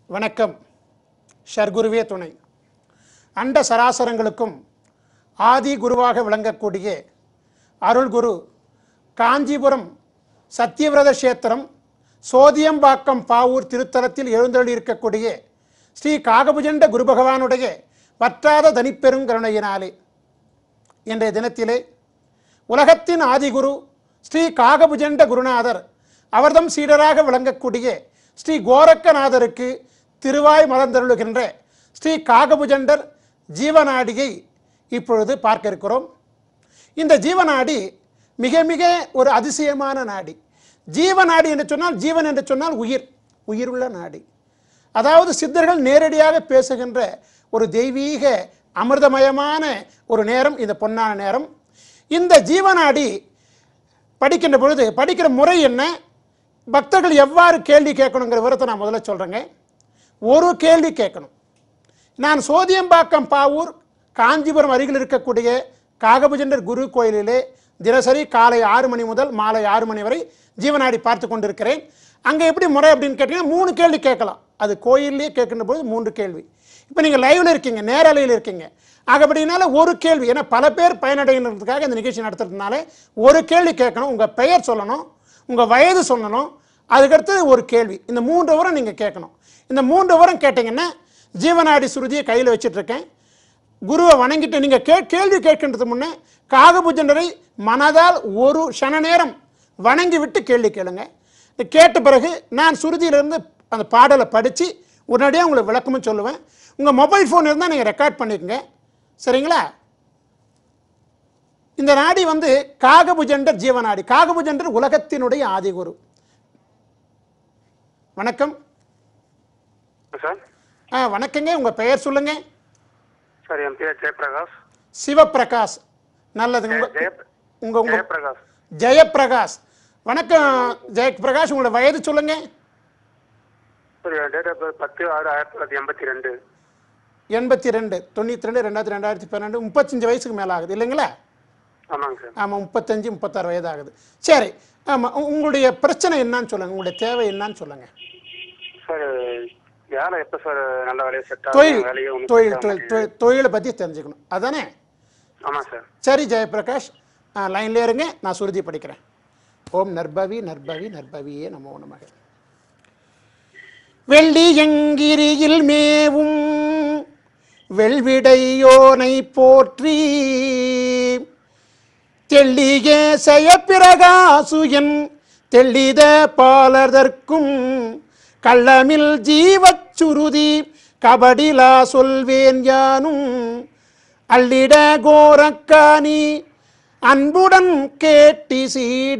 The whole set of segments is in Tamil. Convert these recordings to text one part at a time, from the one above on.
வணக்கம் ஷர்குருவே துணை அண்ட சராசரங்களுக்கும் ஆதி குருவாக விளங்கக்கூடிய அருள்குரு காஞ்சிபுரம் சத்தியவிரத கஷேத்திரம் சோதியம்பாக்கம் பாவூர் திருத்தலத்தில் எழுந்தருளியிருக்கக்கூடிய ஸ்ரீ காகபுஜண்ட குரு பகவானுடைய வற்றாத தனிப்பெருங்கருணையினாலே இன்றைய தினத்திலே உலகத்தின் ஆதிகுரு ஸ்ரீ காகபுஜண்ட குருநாதர் அவர்தம் சீடராக விளங்கக்கூடிய ஸ்ரீ கோரக்கநாதருக்கு திருவாய் மலர்ந்தருளுகின்ற ஸ்ரீ காகபுஜண்டர் ஜீவநாடியை இப்பொழுது பார்க்க இருக்கிறோம் இந்த ஜீவநாடி மிக மிக ஒரு அதிசயமான நாடி ஜீவநாடி என்று சொன்னால் ஜீவன் என்று சொன்னால் உயிர் உயிருள்ள நாடி அதாவது சித்தர்கள் நேரடியாக பேசுகின்ற ஒரு தெய்வீக அமிர்தமயமான ஒரு நேரம் இந்த பொன்னான நேரம் இந்த ஜீவநாடி படிக்கின்ற பொழுது படிக்கிற முறை என்ன பக்தர்கள் எவ்வாறு கேள்வி கேட்கணுங்கிற விவரத்தை நான் முதல்ல சொல்கிறேங்க ஒரு கேள்வி கேட்கணும் நான் சோதியம்பாக்கம் பாவூர் காஞ்சிபுரம் அருகில் இருக்கக்கூடிய காகபுஜண்டர் குரு கோயிலிலே தினசரி காலை ஆறு மணி முதல் மாலை ஆறு மணி வரை ஜீவநாடி பார்த்து கொண்டிருக்கிறேன் அங்கே எப்படி முறை அப்படின்னு கேட்டிங்கன்னா மூணு கேள்வி கேட்கலாம் அது கோயிலே கேட்கின்ற போது மூன்று கேள்வி இப்போ நீங்கள் லைவில் இருக்கீங்க நேரலையில் இருக்கீங்க ஆகப்படினால ஒரு கேள்வி ஏன்னா பல பேர் பயனடைகிறதுக்காக இந்த நிகழ்ச்சி நடத்துறதுனால ஒரு கேள்வி கேட்கணும் உங்கள் பெயர் சொல்லணும் உங்கள் வயது சொல்லணும் அதுக்கடுத்து ஒரு கேள்வி இந்த மூன்று விவரம் நீங்கள் கேட்கணும் இந்த மூன்று விவரம் கேட்டிங்கன்னா ஜீவநாடி சுருதியை கையில் வச்சிட்டு இருக்கேன் குருவை வணங்கிட்டு நீங்கள் கே கேள்வி கேட்கின்றதுக்கு முன்னே காகபுஜண்டரை மனதால் ஒரு க்ஷண நேரம் வணங்கி விட்டு கேள்வி கேளுங்க இது கேட்ட பிறகு நான் சுருதியிலிருந்து அந்த பாடலை படித்து உடனடியாக உங்களுக்கு விளக்கமும் சொல்லுவேன் உங்கள் மொபைல் ஃபோன் இருந்தால் நீங்கள் ரெக்கார்ட் பண்ணிக்கோங்க சரிங்களா இந்த நாடி வந்து காகபுஜண்டர் ஜீவநாடி காகபுஜண்டர் உலகத்தினுடைய ஆதிகுரு வணக்கம் சார் ஆ வணக்கங்க உங்கள் பெயர் சொல்லுங்க சார் என் பேர் ஜெயபிரகாஷ் சிவபிரகாஷ் நல்லதுங்க உங்க ஜெய உங்க உங்க ஜெயபிரகாஷ் ஜெயபிரகாஷ் வணக்கம் ஜெயபிரகாஷ் உங்களோட வயது சொல்லுங்க சார் என் டேட் ஆஃப் பர்த் பத்து ஆறு ஆயிரத்தி தொள்ளாயிரத்தி எண்பத்தி ரெண்டு எண்பத்தி ரெண்டு தொண்ணூற்றி ரெண்டு ரெண்டாயிரத்தி ரெண்டாயிரத்தி பன்னெண்டு முப்பத்தஞ்சு வயசுக்கு மேலே ஆகுது இல்லைங்களா ஆமாங்க சார் ஆமாம் முப்பத்தஞ்சு முப்பத்தாறு வயது ஆகுது சரி ஆமாம் உங்களுடைய பிரச்சனை என்னன்னு சொல்லுங்கள் உங்களுடைய தேவை என்னன்னு சொல்லுங்கள் சார் வேலை எப்போ சார் நல்ல வேலையை செட் தொழில் ஆகும் வேலையை ஒன்றும் தொழில் தொழில் தொழில் தொழிலை பற்றி தெரிஞ்சுக்கணும் அதானே ஆமாம் சார் சரி ஜெயபிரகாஷ் லைன்ல இருங்க நான் சுருதி படிக்கிறேன் ஓம் நர்பவி நர்பவி நர்பவியே நமோ நமக வெள்ளி எங்கிரியில் மேவும் வெள்விடையோனை போற்றி தெள்ளிய செயப்பிரகாசுயன் தெள்ளித பாலர்தற்கும் கள்ளமில் ஜீவச்சுருதி கபடிலா சொல்வேன் யானும் அள்ளிட கோரக்காணி அன்புடன் கேட்டி சீட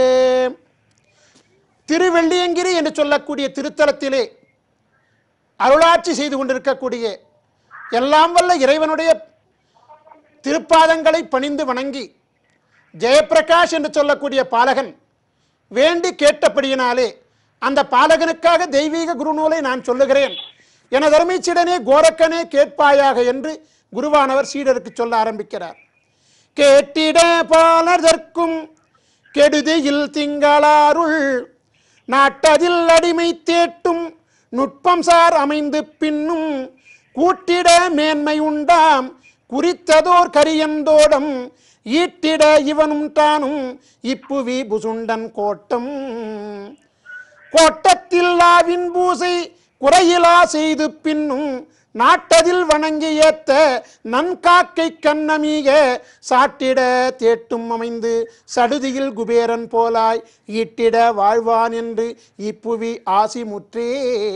திருவெள்ளியங்கிரி என்று சொல்லக்கூடிய திருத்தலத்திலே அருளாட்சி செய்து கொண்டிருக்கக்கூடிய எல்லாம் வல்ல இறைவனுடைய திருப்பாதங்களை பணிந்து வணங்கி ஜெயப்பிரகாஷ் என்று சொல்லக்கூடிய பாலகன் வேண்டி கேட்டபடியினாலே அந்த பாலகனுக்காக தெய்வீக குருநூலை நான் சொல்லுகிறேன் எனது அருமை சீடனே கோரக்கனே கேட்பாயாக என்று குருவானவர் சீடருக்கு சொல்ல ஆரம்பிக்கிறார் கேட்டிட பாலர்தற்கும் கெடுதியில் திங்களாருள் நாட்டதில் அடிமை தேட்டும் நுட்பம் சார் அமைந்து பின்னும் கூட்டிட மேன்மை உண்டாம் குறித்ததோர் கரியந்தோடம் ஈட்டிட இவனும் தானும் இப்புவி புசுண்டன் கோட்டம் கோட்டத்தில் ஆவின் பூசை குறையிலா செய்து பின்னும் நாட்டதில் வணங்கி ஏத்த நன்காக்கை கண்ணமீக சாட்டிட தேட்டும் அமைந்து சடுதியில் குபேரன் போலாய் ஈட்டிட வாழ்வான் என்று இப்புவி ஆசி முற்றே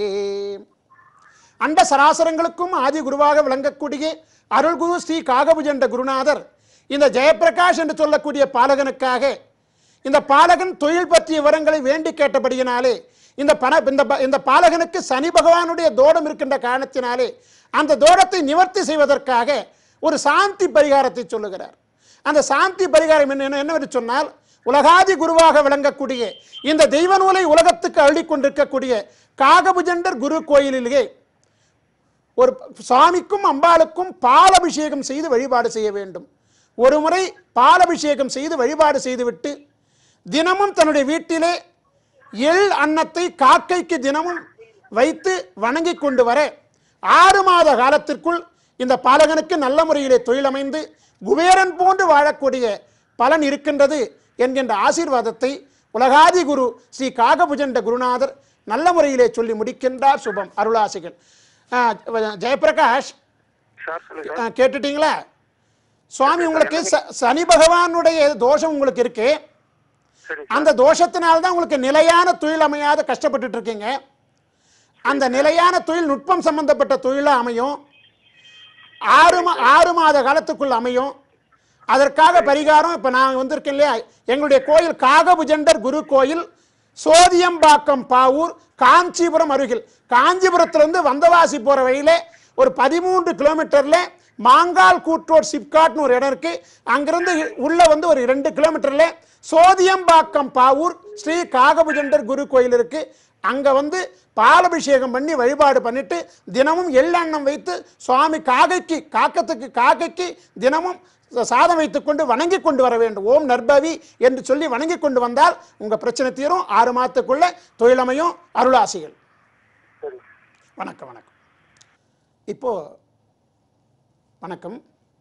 அண்ட சராசரங்களுக்கும் ஆதி குருவாக விளங்கக்கூடிய அருள்குரு ஸ்ரீ காகபுஜண்ட குருநாதர் இந்த ஜெயப்பிரகாஷ் என்று சொல்லக்கூடிய பாலகனுக்காக இந்த பாலகன் தொழில் பற்றிய விவரங்களை வேண்டி கேட்டபடியினாலே இந்த பண இந்த ப- இந்த பாலகனுக்கு சனி பகவானுடைய தோடம் இருக்கின்ற காரணத்தினாலே அந்த தோடத்தை நிவர்த்தி செய்வதற்காக ஒரு சாந்தி பரிகாரத்தை சொல்லுகிறார் அந்த சாந்தி பரிகாரம் என்ன என்னவென்று சொன்னால் உலகாதி குருவாக விளங்கக்கூடிய இந்த தெய்வ நூலை உலகத்துக்கு அள்ளிக் கொண்டிருக்கக்கூடிய காகபுஜண்டர் குரு கோயிலிலே ஒரு சாமிக்கும் அம்பாளுக்கும் பாலபிஷேகம் செய்து வழிபாடு செய்ய வேண்டும் ஒரு முறை பாலபிஷேகம் செய்து வழிபாடு செய்துவிட்டு தினமும் தன்னுடைய வீட்டிலே எள் அன்னத்தை காக்கைக்கு தினமும் வைத்து வணங்கி கொண்டு வர ஆறு மாத காலத்திற்குள் இந்த பாலகனுக்கு நல்ல முறையிலே தொழிலமைந்து குபேரன் போன்று வாழக்கூடிய பலன் இருக்கின்றது என்கின்ற ஆசீர்வாதத்தை உலகாதி குரு ஸ்ரீ காகபுஜண்ட குருநாதர் நல்ல முறையிலே சொல்லி முடிக்கின்றார் சுபம் அருளாசிகள் ஆஹ் ஜெயபிரகாஷ் சார் சொல்லுங்க சார் ஆஹ் கேட்டுட்டீங்களா சுவாமி உங்களுக்கு ச- சனி பகவானுடைய தோஷம் உங்களுக்கு இருக்கு சரி அந்த தோஷத்தினால தான் உங்களுக்கு நிலையான தொழில் அமையாத கஷ்டப்பட்டுட்டு இருக்கீங்க அந்த நிலையான தொழில் நுட்பம் சம்பந்தப்பட்ட தொழிலாக அமையும் ஆறு மா ஆறு மாத காலத்துக்குள் அமையும் அதற்காக பரிகாரம் இப்போ நான் வந்திருக்கேன் இல்லையா எங்களுடைய கோயில் காகபுஜண்டர் குரு கோயில் சோதியம்பாக்கம் பாவூர் காஞ்சிபுரம் அருகில் காஞ்சிபுரத்திலிருந்து வந்தவாசி போகிற வழியில ஒரு பதிமூன்று கிலோமீட்டரில் மாங்கால் கூற்றோர் சிப்காட்னு ஒரு இடம் இருக்கு அங்கிருந்து உள்ள வந்து ஒரு ரெண்டு கிலோமீட்டர்ல சோதியம்பாக்கம் பாவூர் ஸ்ரீ காகபுஜண்டர் குரு கோயில் இருக்கு அங்க வந்து பாலபிஷேகம் பண்ணி வழிபாடு பண்ணிட்டு தினமும் எள்ளெண்ணம் வைத்து சுவாமி காக்கைக்கு காக்கத்துக்கு காக்கைக்கு தினமும் சாதம் வைத்துக்கொண்டு வணங்கி கொண்டு வர வேண்டும் ஓம் நற்பவி என்று சொல்லி வணங்கி கொண்டு வந்தால் உங்க பிரச்சனை தீரும் ஆறு மாதத்துக்குள்ள தொழிலமையும் அருளாசிகள் சரி வணக்கம் வணக்கம் இப்போ வணக்கம்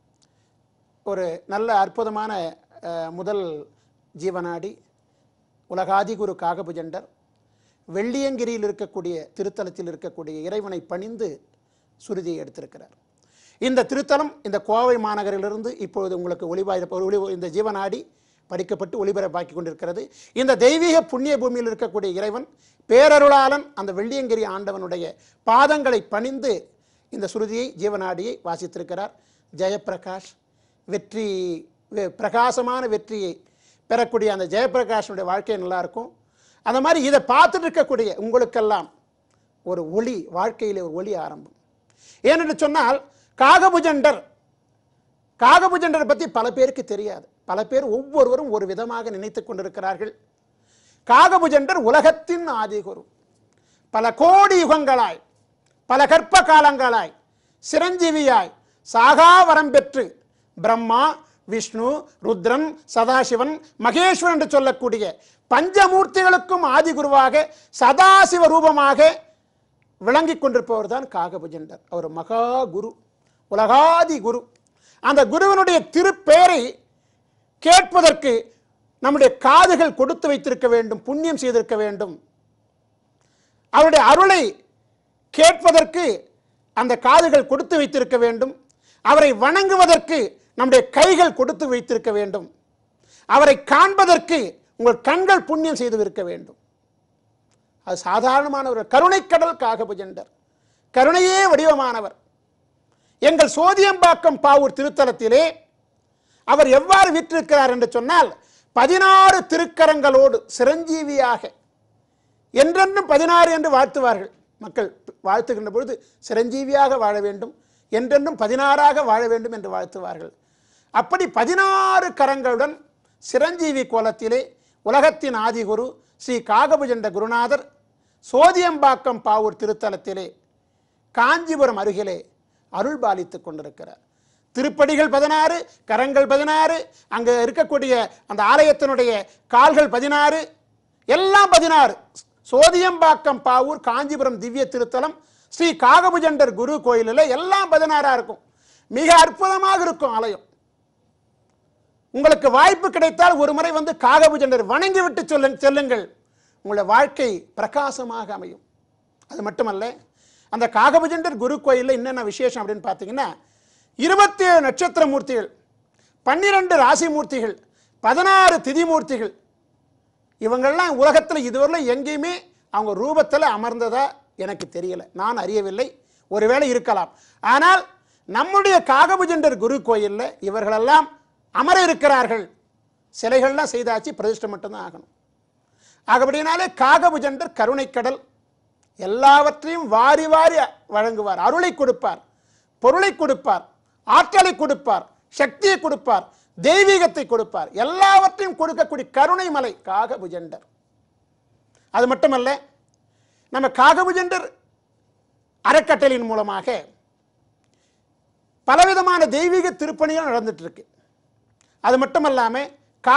ஒரு நல்ல அற்புதமான அஹ், முதல் ஜீவனாடி உலகாதிகுரு காகபுஜண்டர் வெள்ளியங்கிரியில் இருக்கக்கூடிய திருத்தலத்தில் இருக்கக்கூடிய இறைவனை பணிந்து சுருதியை எடுத்திருக்கிறார் இந்த திருத்தலம் இந்த கோவை மாநகரிலிருந்து இப்பொழுது உங்களுக்கு ஒளிபாய் ஒளி இந்த ஜீவனாடி படிக்கப்பட்டு ஒளிபரப்பாக்கி கொண்டிருக்கிறது இந்த தெய்வீக புண்ணிய பூமியில் இருக்கக்கூடிய இறைவன் பேரருளாளன் அந்த வெள்ளியங்கிரி ஆண்டவனுடைய பாதங்களை பணிந்து இந்த சுருதியை ஜீவனாடியை வாசித்திருக்கிறார் ஜெயப்பிரகாஷ் வெற்றி வெ- பிரகாசமான வெற்றியை பெறக்கூடிய அந்த ஜெயப்பிரகாஷனுடைய வாழ்க்கை நல்லா இருக்கும் அந்த மாதிரி இதை பார்த்துட்டு இருக்கக்கூடிய உங்களுக்கெல்லாம் ஒரு ஒளி வாழ்க்கையிலே ஒரு ஒளி ஆரம்பம் ஏனென்று சொன்னால் காகபுஜண்டர் காகபுஜண்டரை பற்றி பல பேருக்கு தெரியாது பல பேர் ஒவ்வொருவரும் ஒரு விதமாக நினைத்துக் கொண்டிருக்கிறார்கள் காகபுஜண்டர் உலகத்தின் ஆதிகுரு பல கோடி யுகங்களாய் பல கற்ப காலங்களாய் சிரஞ்சீவியாய் சாகா வரம் பெற்று பிரம்மா விஷ்ணு ருத்ரன் சதாசிவன் மகேஸ்வரன் என்று சொல்லக்கூடிய பஞ்சமூர்த்திகளுக்கும் ஆதிகுருவாக சதாசிவ ரூபமாக விளங்கிக் கொண்டிருப்பவர் தான் காகபுஜண்டர் அவர் மகா குரு உலகாதி குரு அந்த குருவினுடைய திருப்பெயரை கேட்பதற்கு நம்முடைய காதுகள் கொடுத்து வைத்திருக்க வேண்டும் புண்ணியம் செய்திருக்க வேண்டும் அவருடைய அருளை கேட்பதற்கு அந்த காதுகள் கொடுத்து வைத்திருக்க வேண்டும் அவரை வணங்குவதற்கு நம்முடைய கைகள் கொடுத்து வைத்திருக்க வேண்டும் அவரை காண்பதற்கு உங்கள் கண்கள் புண்ணியம் செய்து இருக்க வேண்டும் அது சாதாரணமான ஒரு கருணைக்கடல் காகபுஜண்டர் கருணையே வடிவமானவர் எங்கள் சோதியம்பாக்கம் பாவூர் திருத்தலத்திலே அவர் எவ்வாறு விற்றிருக்கிறார் என்று சொன்னால் பதினாறு திருக்கரங்களோடு சிரஞ்சீவியாக என்றென்றும் பதினாறு என்று வாழ்த்துவார்கள் மக்கள் வாழ்த்துகின்ற பொழுது சிரஞ்சீவியாக வாழ வேண்டும் என்றென்றும் பதினாறாக வாழ வேண்டும் என்று வாழ்த்துவார்கள் அப்படி பதினாறு கரங்களுடன் சிரஞ்சீவி கோலத்திலே உலகத்தின் ஆதிகுரு ஸ்ரீ காகபுஜண்ட குருநாதர் சோதியம்பாக்கம் பாவூர் திருத்தலத்திலே காஞ்சிபுரம் அருகிலே அருள் பாலித்துக் கொண்டிருக்கிறார் திருப்படிகள் பதினாறு கரங்கள் பதினாறு அங்கே இருக்கக்கூடிய அந்த ஆலயத்தினுடைய கால்கள் பதினாறு எல்லாம் பதினாறு சோதியம்பாக்கம் பாவூர் காஞ்சிபுரம் திவ்ய திருத்தலம் ஸ்ரீ காகபுஜண்டர் குரு கோயிலில் எல்லாம் பதினாறா இருக்கும் மிக அற்புதமாக இருக்கும் ஆலயம் உங்களுக்கு வாய்ப்பு கிடைத்தால் ஒரு முறை வந்து காகபுஜண்டர் வணங்கி விட்டு சொல்லுங்க செல்லுங்கள் உங்களுடைய வாழ்க்கை பிரகாசமாக அமையும் அது மட்டுமல்ல அந்த காகபுஜண்டர் குரு கோயிலில் என்னென்ன விசேஷம் அப்படின்னு பார்த்தீங்கன்னா இருபத்தி ஏழு நட்சத்திர மூர்த்திகள் பன்னிரண்டு ராசி மூர்த்திகள் பதினாறு திதி மூர்த்திகள் இவங்கெல்லாம் உலகத்தில் இதுவரையிலும் எங்கேயுமே அவங்க ரூபத்தில் அமர்ந்ததா எனக்கு தெரியல நான் அறியவில்லை ஒருவேளை இருக்கலாம் ஆனால் நம்முடைய காகபுஜண்டர் குரு கோயிலில் இவர்களெல்லாம் அமர இருக்கிறார்கள் சிலைகள்லாம் செய்தாச்சு பிரதிஷ்டை மட்டும்தான் ஆகணும் ஆகபடினாலே காகபுஜண்டர் கருணைக்கடல் எல்லாவற்றையும் வாரி வாரி வழங்குவார் அருளை கொடுப்பார் பொருளை கொடுப்பார் ஆற்றலை கொடுப்பார் சக்தியை கொடுப்பார் தெய்வீகத்தை கொடுப்பார் எல்லாவற்றையும் கொடுக்கக்கூடிய கருணை மலை காகபுஜண்டர் அது மட்டுமல்ல நம்ம காகபுஜண்டர் அறக்கட்டளையின் மூலமாக பலவிதமான தெய்வீக திருப்பணிகள் நடந்துட்டு இருக்கு அது மட்டுமல்லாமல்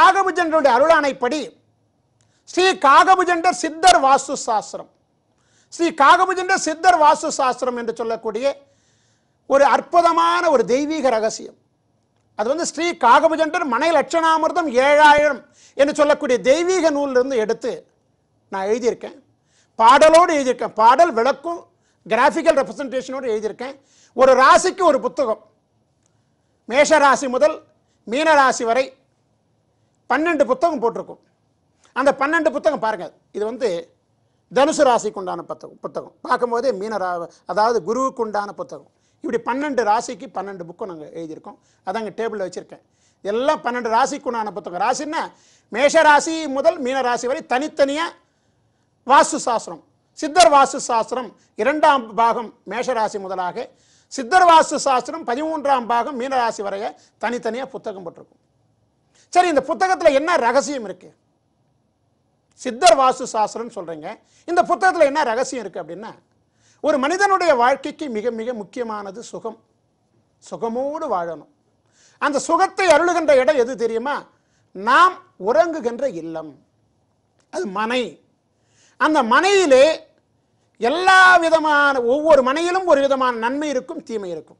காகபுஜண்டருடைய அருளாணைப்படி ஸ்ரீ காகபுஜண்டர் சித்தர் வாஸ்து சாஸ்திரம் ஸ்ரீ காகபுஜண்ட சித்தர் வாஸ்து சாஸ்திரம் என்று சொல்லக்கூடிய ஒரு அற்புதமான ஒரு தெய்வீக ரகசியம் அது வந்து ஸ்ரீ காகபுஜண்டர் மனை லட்சணாமிர்தம் ஏழாயிரம் என்று சொல்லக்கூடிய தெய்வீக நூலிலிருந்து எடுத்து நான் எழுதியிருக்கேன் பாடலோடு எழுதியிருக்கேன் பாடல் விளக்கும் கிராஃபிக்கல் ரெப்ரசன்டேஷனோடு எழுதியிருக்கேன் ஒரு ராசிக்கு ஒரு புத்தகம் மேஷ ராசி முதல் மீன ராசி வரை பன்னெண்டு புத்தகம் போட்டிருக்கும் அந்த பன்னெண்டு புத்தகம் பாருங்க இது வந்து தனுசு ராசிக்கு உண்டான புத்தகம் புத்தகம் பார்க்கும்போதே மீன ரா அதாவது குருவுக்கு உண்டான புத்தகம் இப்படி பன்னெண்டு ராசிக்கு பன்னெண்டு புக்கும் நாங்கள் எழுதியிருக்கோம் அதாங்க டேபிளில் வச்சுருக்கேன் எல்லாம் பன்னெண்டு ராசிக்கு உண்டான புத்தகம் ராசின்னா மேஷ ராசி முதல் மீன ராசி வரை தனித்தனியாக வாஸ்து சாஸ்திரம் சித்தர் வாஸ்து சாஸ்திரம் இரண்டாம் பாகம் மேஷராசி முதலாக சித்தர் வாஸ்து சாஸ்திரம் பதிமூன்றாம் பாகம் மீனராசி வரைய தனித்தனியாக புத்தகம் போட்டிருக்கும் சரி இந்த புத்தகத்தில் என்ன ரகசியம் இருக்கு சித்தர் வாஸ்து சாஸ்திரம்னு சொல்றீங்க இந்த புத்தகத்தில் என்ன ரகசியம் இருக்கு அப்படின்னா ஒரு மனிதனுடைய வாழ்க்கைக்கு மிக மிக முக்கியமானது சுகம் சுகமோடு வாழணும் அந்த சுகத்தை அருளுகின்ற இடம் எது தெரியுமா நாம் உறங்குகின்ற இல்லம் அது மனை அந்த மனையிலே எல்லா விதமான ஒவ்வொரு மனையிலும் ஒரு விதமான நன்மை இருக்கும் தீமை இருக்கும்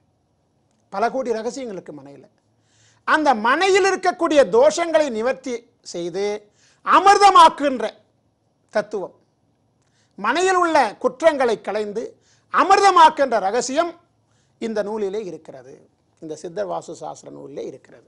பல கோடி ரகசியங்கள் இருக்கு மனையில் அந்த மனையில் இருக்கக்கூடிய தோஷங்களை நிவர்த்தி செய்து அமிர்தமாக்குகின்ற தத்துவம் மனையில் உள்ள குற்றங்களை களைந்து அமிர்தமாக்குகின்ற ரகசியம் இந்த நூலிலே இருக்கிறது இந்த சித்தர் வாசு சாஸ்திர நூலிலே இருக்கிறது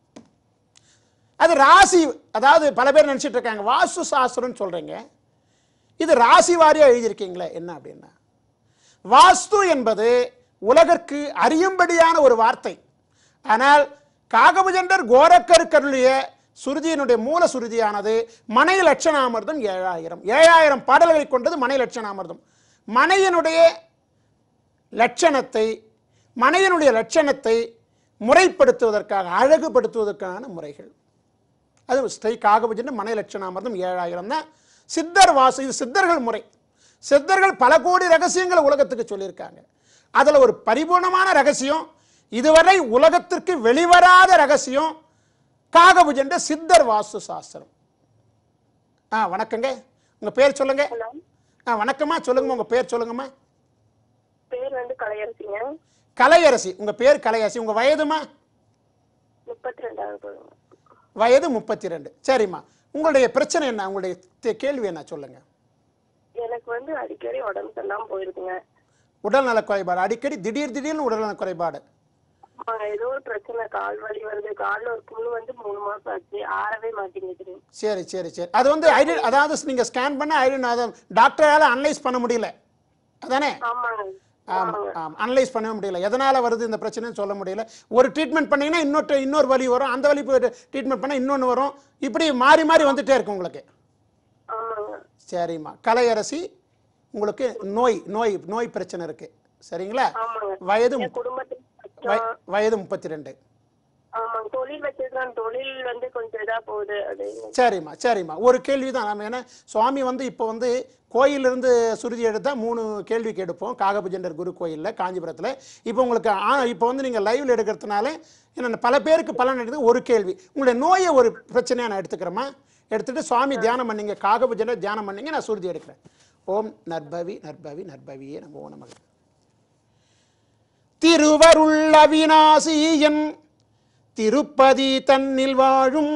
அது ராசி அதாவது பல பேர் நினைச்சிட்டு இருக்காங்க வாஸ்து சாஸ்திரம்னு சொல்றீங்க இது ராசி வாரியா எழுதியிருக்கீங்களே என்ன அப்படின்னா வாஸ்து என்பது உலகிற்கு அறியும்படியான ஒரு வார்த்தை ஆனால் காகபுஜண்டர் கோரக்கருக்கருளிய சுருதியினுடைய மூல சுருதியானது மனை லட்சணாமிர்தம் ஏழாயிரம் ஏழாயிரம் பாடல்களை கொண்டது மனை லட்சணாமிர்தம் மனையினுடைய லட்சணத்தை மனையினுடைய லட்சணத்தை முறைப்படுத்துவதற்காக அழகுபடுத்துவதற்கான முறைகள் அது ஸ்ரீ காகபுஜன் மனை லட்சணாமிர்தம் ஏழாயிரம் தான் சித்தர் வாசு இது சித்தர்கள் முறை சித்தர்கள் பல கோடி ரகசியங்களை உலகத்துக்கு சொல்லியிருக்காங்க அதில் ஒரு பரிபூர்ணமான ரகசியம் இதுவரை உலகத்திற்கு வெளிவராத ரகசியம் காகபுஜண்ட சித்தர் வாஸ்து சாஸ்திரம் ஆ வணக்கங்க உங்கள் பேர் சொல்லுங்க ஹலோ ஆ வணக்கம்மா சொல்லுங்கம்மா உங்கள் பேர் சொல்லுங்கம்மா பேர் வந்து கலையரசிங்க கலையரசி உங்கள் பேர் கலையரசி உங்கள் வயதுமா முப்பத்தி ரெண்டாவது வயது முப்பத்தி ரெண்டு சரிம்மா உங்களுடைய பிரச்சனை என்ன உங்களுடைய தே- கேள்வி என்ன சொல்லுங்க எனக்கு வந்து அடிக்கடி உடம்பு சரியில்லாம போயிருக்குங்க உடல்நல குறைபாடு அடிக்கடி திடீர் திடீர்னு உடல்நல குறைபாடு ஆ, ஏதோ ஒரு பிரச்சனை கால் வலி வருது கால்ல ஒரு புண்ணு வந்து மூணு மாசம் ஆச்சு ஆறவே மாட்டேங்குது சரி சரி சரி அது வந்து ஐடி அதாவது நீங்கள் ஸ்கேன் பண்ண ஐடி அதை டாக்டரால் அனலைஸ் பண்ண முடியல அதானே ஆமாங்க ஆமாம் ஆமாம் அனலைஸ் பண்ண முடியல எதனால் வருது இந்த பிரச்சனைன்னு சொல்ல முடியல ஒரு ட்ரீட்மெண்ட் பண்ணீங்கன்னா இன்னொரு இன்னொரு வலி வரும் அந்த வலி ட்ரீட்மெண்ட் பண்ணால் இன்னொன்று வரும் இப்படி மாறி மாறி வந்துட்டே இருக்கும் உங்களுக்கு ஆமாங்க சரிம்மா கலையரசி உங்களுக்கு நோய் நோய் நோய் பிரச்சனை இருக்கு சரிங்களா ஆமாங்க வயது என் முப்ப- குடும்பத்துக்கு வய- கஷ்டம். வயது முப்பத்தி ரெண்டு ஆமாங்க தொழில் வச்சிருக்கேன் தொழில் வந்து கொஞ்சம் இதா போகுது அப்படின்னு சரிம்மா சரிம்மா ஒரு கேள்வி தான் நம்ம ஏன்னா சுவாமி வந்து இப்போ வந்து கோயிலிருந்து சுருதி எடுத்தால் மூணு கேள்விக்கு எடுப்போம் காகபுஜண்டர் குரு கோயிலில் காஞ்சிபுரத்தில் இப்போ உங்களுக்கு ஆ- இப்போ வந்து நீங்கள் லைவ்ல எடுக்கிறதுனால என்ன பல பேருக்கு பலன் எடுத்து ஒரு கேள்வி உங்களுடைய நோயை ஒரு பிரச்சனையாக நான் எடுத்துக்கிறேம்மா எடுத்துட்டு சுவாமி தியானம் பண்ணீங்க காகபுஜண்டர் தியானம் பண்ணீங்க நான் சுருதி எடுக்கிறேன் ஓம் நற்பவி நற்பவி நற்பவியே நம்ம ஓ நமக்கு திருவருள் அவிநாசியன் திருப்பதி தன்னில் வாழும்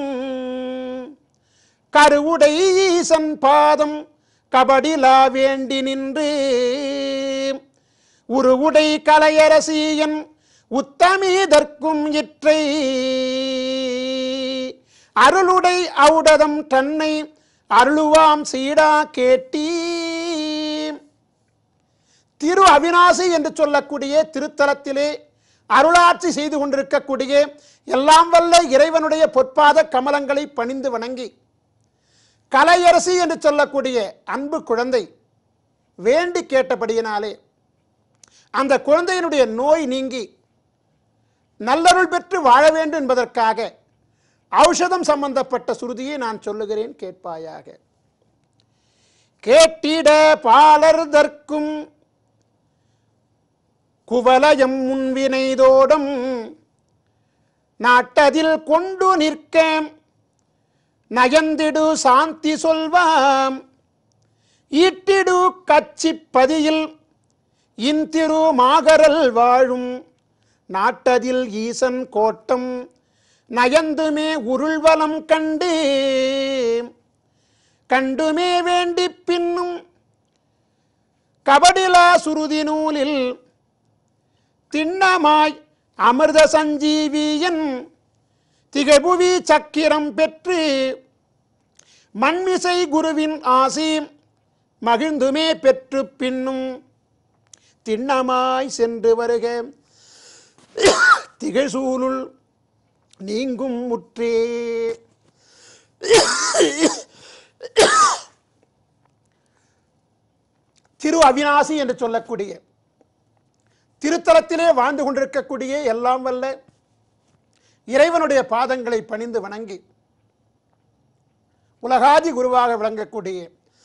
கருவுடை ஈசன் பாதம் கபடிலா வேண்டி நின்று உருவுடை கலையரசியன் உத்தமீதற்கும் இற்றை அருளுடை ஔடதம் தன்னை அருளுவாம் சீடா கேட்டீ திரு அவிநாசி என்று சொல்லக்கூடிய திருத்தலத்திலே அருளாட்சி செய்து கொண்டிருக்கக்கூடிய எல்லாம் வல்ல இறைவனுடைய பொற்பாத கமலங்களை பணிந்து வணங்கி கலையரசி என்று சொல்லக்கூடிய அன்பு குழந்தை வேண்டி கேட்டபடியினாலே அந்த குழந்தையினுடைய நோய் நீங்கி நல்லருள் பெற்று வாழ வேண்டும் என்பதற்காக ஔஷதம் சம்பந்தப்பட்ட சுருதியை நான் சொல்லுகிறேன் கேட்பாயாக கேட்டிட பாலர்தற்கும் குவலயம் முன்வினைதோடும் நாட்டதில் கொண்டு நிற்க நயந்திடு சாந்தி சொல்வாம் ஈட்டிடு கச்சி பதியில் இன்திரு மாகரல் வாழும் நாட்டதில் ஈசன் கோட்டம் நயந்துமே உருள்வலம் கண்டு கண்டுமே வேண்டி பின்னும் கபடிலா சுருதி நூலில் திண்ணமாய் அமிர்த சஞ்சீவியன் திகழ்புவி சக்கிரம் பெற்று மண்மிசை குருவின் ஆசி மகிழ்ந்துமே பெற்று பின்னும் திண்ணமாய் சென்று வருக திகழ்சூலுள் நீங்கும் முற்றே திரு அவிநாசி என்று சொல்லக்கூடிய திருத்தலத்திலே வாழ்ந்து கொண்டிருக்கக்கூடிய எல்லாம் வல்ல இறைவனுடைய பாதங்களை பணிந்து வணங்கி உலகாதி குருவாக விளங்கக்கூடிய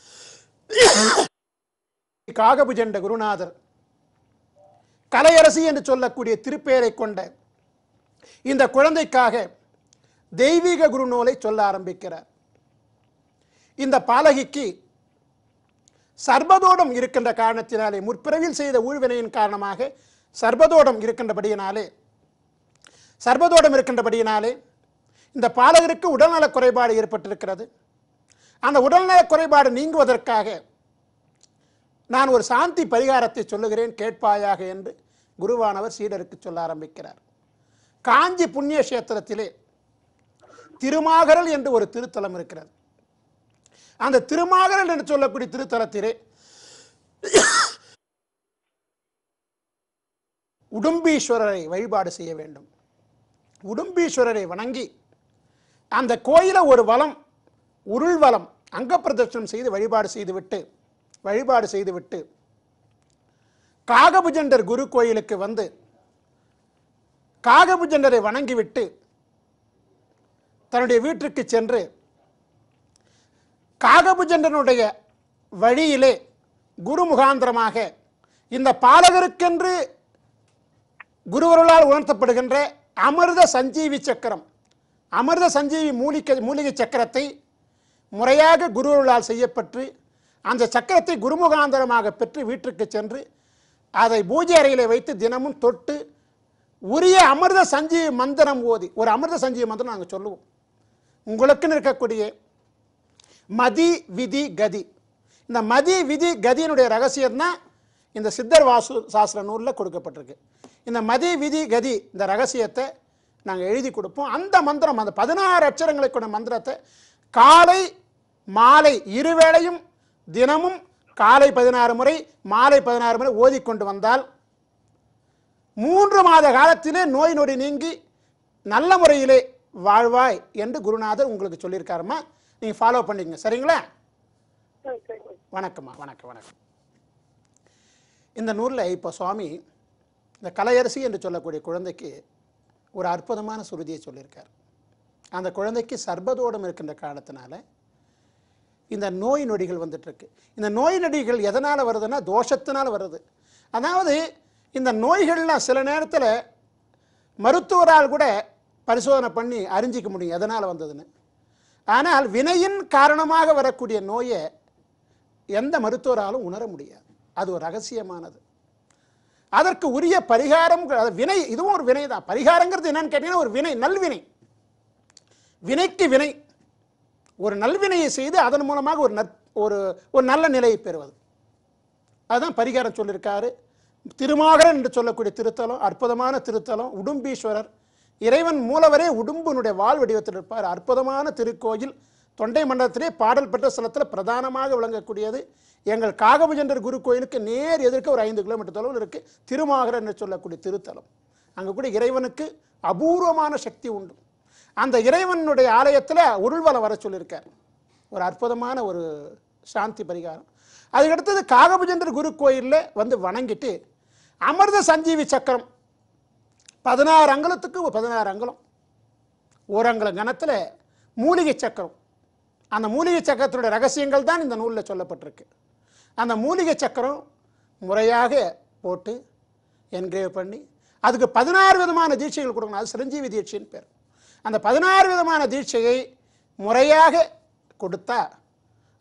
காகபுஜண்ட குருநாதர் கலையரசி என்று சொல்லக்கூடிய திருப்பெயரை கொண்ட இந்த குழந்தைக்காக தெய்வீக குரு நூலை சொல்ல ஆரம்பிக்கிறார் இந்த பாலகிக்கு சர்பதோடம் இருக்கின்ற காரணத்தினாலே முற்பிறவில் செய்த ஊழ்வினையின் காரணமாக சர்பதோடம் இருக்கின்றபடியினாலே சர்பதோடம் இருக்கின்றபடியினாலே இந்த பாலகருக்கு உடல்நலக் குறைபாடு ஏற்பட்டிருக்கிறது அந்த உடல்நலக் குறைபாடு நீங்குவதற்காக நான் ஒரு சாந்தி பரிகாரத்தை சொல்லுகிறேன் கேட்பாயாக என்று குருவானவர் சீடருக்கு சொல்ல ஆரம்பிக்கிறார் காஞ்சி புண்ணிய கஷேத்திரத்திலே திருமாகரல் என்று ஒரு திருத்தலம் இருக்கிறது அந்த திருமாகரல் என்று சொல்லக்கூடிய திருத்தலத்திலே உடும்பீஸ்வரரை வழிபாடு செய்ய வேண்டும் உடும்பீஸ்வரரை வணங்கி அந்த கோயிலை ஒரு வலம் உருள் வலம் அங்க பிரதட்சணம் செய்து வழிபாடு செய்துவிட்டு வழிபாடு செய்துவிட்டு காகபுஜண்டர் குரு கோயிலுக்கு வந்து காகபுஜண்டரை வணங்கிவிட்டு தன்னுடைய வீட்டிற்கு சென்று காகபுஜண்டனுடைய வழியிலே குரு முகாந்திரமாக இந்த பாலகருக்கென்று குருவருளால் உணர்த்தப்படுகின்ற அமிர்த சஞ்சீவி சக்கரம் அமிர்த சஞ்சீவி மூலிகை மூலிகை சக்கரத்தை முறையாக குருவருளால் செய்யப்பட்டு அந்த சக்கரத்தை குருமுகாந்தரமாக பெற்று வீட்டிற்கு சென்று அதை பூஜை அறையில் வைத்து தினமும் தொட்டு உரிய அமிர்த சஞ்சீவி மந்திரம் ஓதி ஒரு அமிர்த சஞ்சீவி மந்திரம் நாங்கள் சொல்லுவோம் உங்களுக்குன்னு இருக்கக்கூடிய மதி விதி கதி இந்த மதி விதி கதியினுடைய ரகசியம் தான் இந்த சித்தர் வாசு சாஸ்திர நூலில் கொடுக்கப்பட்டிருக்கு இந்த மதி விதி கதி இந்த ரகசியத்தை நாங்கள் எழுதி கொடுப்போம் அந்த மந்திரம் அந்த பதினாறு அட்சரங்களை கொண்ட மந்திரத்தை காலை மாலை இருவேளையும் தினமும் காலை பதினாறு முறை மாலை பதினாறு முறை ஓதிக்கொண்டு வந்தால் மூன்று மாத காலத்திலே நோய் நொடி நீங்கி நல்ல முறையிலே வாழ்வாய் என்று குருநாதர் உங்களுக்கு சொல்லியிருக்காருமா நீங்கள் ஃபாலோ பண்ணிக்கங்க சரிங்களா சரி சரி வணக்கம்மா வணக்கம் வணக்கம் இந்த நூலில் இப்போ சுவாமி இந்த கலையரசி என்று சொல்லக்கூடிய குழந்தைக்கு ஒரு அற்புதமான சுருதியை சொல்லியிருக்கார் அந்த குழந்தைக்கு சர்பதோடம் இருக்கின்ற காரணத்தினால இந்த நோய் நொடிகள் வந்துட்டுருக்கு இந்த நோய் நொடிகள் எதனால் வருதுன்னா தோஷத்தினால் வருது அதாவது இந்த நோய்கள்லாம் சில நேரத்தில் மருத்துவரால் கூட பரிசோதனை பண்ணி அறிஞ்சிக்க முடியும் எதனால் வந்ததுன்னு ஆனால் வினையின் காரணமாக வரக்கூடிய நோயை எந்த மருத்துவராலும் உணர முடியாது அது ஒரு ரகசியமானது அதற்கு உரிய பரிகாரம் அது வினை இதுவும் ஒரு வினை தான் பரிகாரங்கிறது என்னன்னு கேட்டீங்கன்னா ஒரு வினை நல்வினை வினைக்கு வினை ஒரு நல்வினையை செய்து அதன் மூலமாக ஒரு நற் ஒரு ஒரு நல்ல நிலையை பெறுவது அதுதான் பரிகாரம் சொல்லியிருக்காரு திருமாகரன் என்று சொல்லக்கூடிய திருத்தலம் அற்புதமான திருத்தலம் உடும்பீஸ்வரர் இறைவன் மூலவரே உடும்பினுடைய வால் வடிவத்தில் இருப்பார் அற்புதமான திருக்கோயில் தொண்டை மண்டலத்திலே பாடல் பெற்ற ஸ்தலத்தில் பிரதானமாக விளங்கக்கூடியது எங்கள் காகபுஜண்டர் குரு கோயிலுக்கு நேர் எதிர்க்க ஒரு ஐந்து கிலோமீட்டர் தொலைவில் இருக்கு திருமாகரன் என்று சொல்லக்கூடிய திருத்தலம் அங்கே கூட இறைவனுக்கு அபூர்வமான சக்தி உண்டு அந்த இறைவனுடைய ஆலயத்தில் உருள்வலம் வர சொல்லியிருக்கார் ஒரு அற்புதமான ஒரு சாந்தி பரிகாரம் அதுக்கடுத்தது காகபுஜண்டர் குரு கோயிலில் வந்து வணங்கிட்டு அமிர்த சஞ்சீவி சக்கரம் பதினாறு அங்குலத்துக்கு ஒரு பதினாறு அங்குலம் ஒரு அங்குலம் கணத்தில் மூலிகை சக்கரம் அந்த மூலிகை சக்கரத்தினுடைய ரகசியங்கள் தான் இந்த நூலில் சொல்லப்பட்டிருக்கு அந்த மூலிகை சக்கரம் முறையாக போட்டு என்கிரேவ் பண்ணி அதுக்கு பதினாறு விதமான தீட்சைகள் கொடுக்கணும் அது சிரஞ்சீவி தீட்சைன்னு பேர் அந்த பதினாறு விதமான தீட்சையை முறையாக கொடுத்தா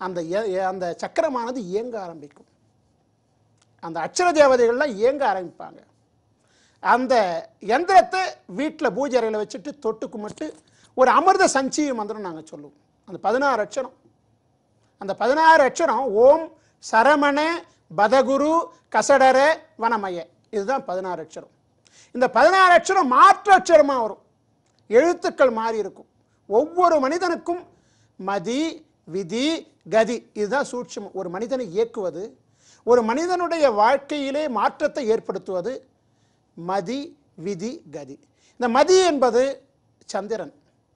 அந்த எ- எ- அந்த சக்கரமானது இயங்க ஆரம்பிக்கும் அந்த அக்ஷர தேவதைகள்லாம் இயங்க ஆரம்பிப்பாங்க அந்த எந்திரத்தை வீட்டில் பூஜை அறையில் வச்சுட்டு தொட்டு கும்பிட்டு ஒரு அமிர்த சஞ்சீவி மந்திரம் நாங்கள் சொல்லுவோம் அந்த பதினாறு அட்சரம் அந்த பதினாறு அட்சரம் ஓம் சரமண பதகுரு கசடர வனமய இதுதான் பதினாறு அட்சரம் இந்த பதினாறு அட்சரம் மாற்று அட்சரமாக வரும் எழுத்துக்கள் மாறி இருக்கும் ஒவ்வொரு மனிதனுக்கும் மதி விதி கதி இதுதான் சூட்சமம் ஒரு மனிதனை இயக்குவது ஒரு மனிதனுடைய வாழ்க்கையிலே மாற்றத்தை ஏற்படுத்துவது மதி விதி கதி இந்த மதி என்பது சந்திரன்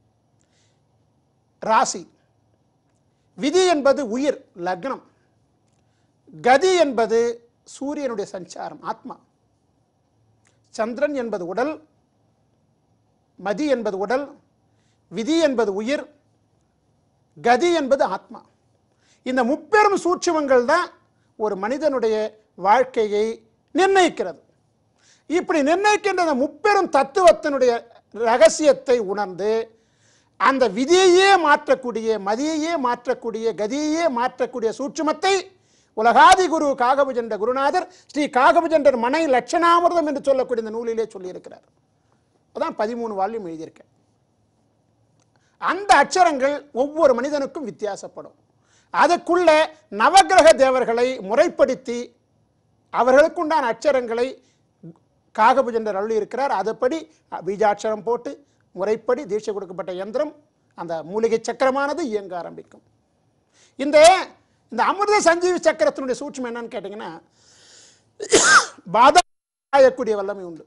ராசி விதி என்பது உயிர் லக்னம் கதி என்பது சூரியனுடைய சஞ்சாரம் ஆத்மா சந்திரன் என்பது உடல் மதி என்பது உடல் விதி என்பது உயிர் கதி என்பது ஆத்மா இந்த முப்பெரும் சூட்சுமங்கள் தான் ஒரு மனிதனுடைய வாழ்க்கையை நிர்ணயிக்கிறது இப்படி நிர்ணயிக்கின்ற அந்த முப்பெரும் தத்துவத்தினுடைய ரகசியத்தை உணர்ந்து அந்த விதியையே மாற்றக்கூடிய மதியையே மாற்றக்கூடிய கதியையே மாற்றக்கூடிய சூட்சுமத்தை உலகாதி குரு காகபுஜண்ட குருநாதர் ஸ்ரீ காகபுஜண்டர் மனை லட்சணாமிர்தம் என்று சொல்லக்கூடிய இந்த நூலிலே சொல்லியிருக்கிறார் அதான் பதிமூணு வால்யூம் எழுதியிருக்கேன் அந்த அட்சரங்கள் ஒவ்வொரு மனிதனுக்கும் வித்தியாசப்படும் அதுக்குள்ள நவக்கிரக தேவர்களை முறைப்படுத்தி அவர்களுக்குண்டான அட்சரங்களை காகபுஜண்டர் அருளி இருக்கிறார் அதுபடி பீஜாட்சரம் போட்டு முறைப்படி தீட்சை கொடுக்கப்பட்ட யந்திரம் அந்த மூலிகை சக்கரமானது இயங்க ஆரம்பிக்கும் இந்த இந்த அமிர்த சஞ்சீவி சக்கரத்தினுடைய சூட்சம் என்னன்னு கேட்டிங்கன்னா பாதம் ஆயக்கூடிய வல்லமை உண்டு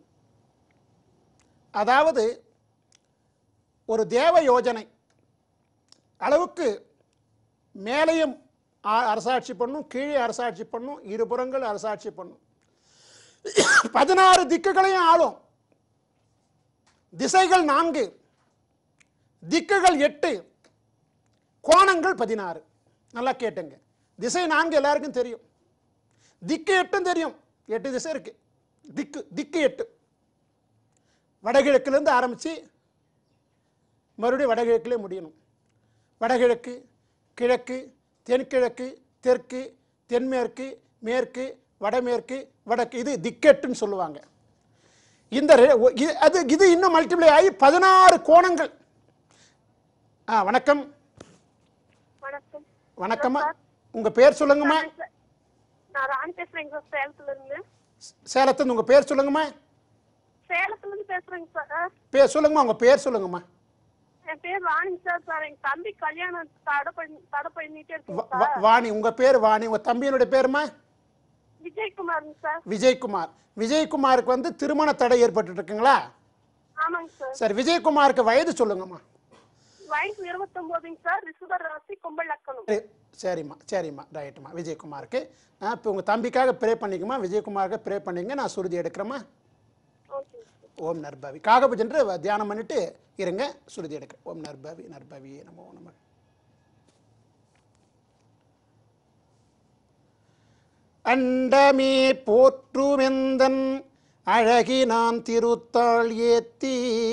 அதாவது ஒரு தேவ யோஜனை அளவுக்கு மேலேயும் ஆ- அரசாட்சி பண்ணும் கீழே அரசாட்சி பண்ணும் இருபுறங்கள் அரசாட்சி பண்ணும் பதினாறு திக்குகளையும் ஆளும் திசைகள் நான்கு திக்குகள் எட்டு கோணங்கள் பதினாறு நல்லா கேட்டுங்க திசை நான்கு எல்லாருக்கும் தெரியும் திக்கு எட்டும் தெரியும் எட்டு திசை இருக்கு திக்கு திக்கு எட்டு வடகிழக்குலேருந்து ஆரம்பித்து மறுபடியும் வடகிழக்கிலே முடியணும் வடகிழக்கு கிழக்கு தென்கிழக்கு தெற்கு தென்மேற்கு மேற்கு வடமேற்கு வடக்கு இது திக்கெட்டுன்னு சொல்லுவாங்க இந்த ரெ- ஒ- இ- அது இது இன்னும் மல்டிப்ளை ஆகி பதினாறு கோணங்கள் ஆ வணக்கம் வணக்கம் வணக்கம்மா உங்கள் பேர் சொல்லுங்கம்மா நான் ராணி பேசுறேங்க சார் சேலத்துல இருந்து சேலத்துலேருந்து உங்கள் பேர் சொல்லுங்கம்மா சேலத்துல இருந்து பேசுறேங்க சார் பேர் சொல்லுங்கம்மா உங்கள் பேர் சொல்லுங்கம்மா என் பேர் ராணி சார் சார் எங்க தம்பி கல்யாணம் தடை பண்ணி தடை பண்ணிட்டே வா- இருக்குங்க வா- சார் வாணி உங்கள் பேர் வாணி உங்கள் தம்பியினுடைய பேருமா விஜயகுமாருங்க சார் விஜயகுமார் விஜயகுமாருக்கு வந்து திருமண தடை ஏற்பட்டு இருக்குங்களா ஆமாங்க சார் சரி விஜயகுமாருக்கு வயது சொல்லுங்கம்மா வயசு இருபத்தொன்பதுங்க சார் ரிஷப ராசி கும்பல் லக்கணம் சரி, சரிம்மா சரிம்மா ரைட்டுமா விஜயகுமாருக்கு இப்போ உங்கள் தம்பிக்காக ப்ரே பண்ணிக்குமா விஜயகுமாருக்கு ப்ரே பண்ணிங்க நான் சுருதி எடுக்கிறேம்மா ஓகே ஓம் நர்பவி காகபுஜன்று தியானம் பண்ணிட்டு இருங்க சுருதி எடுக்கிறேன் ஓம் நர்பவி நர்பவி நமோ நம அண்டமே போற்றுமெந்தன் அழகினான் திருத்தாள் ஏத்தி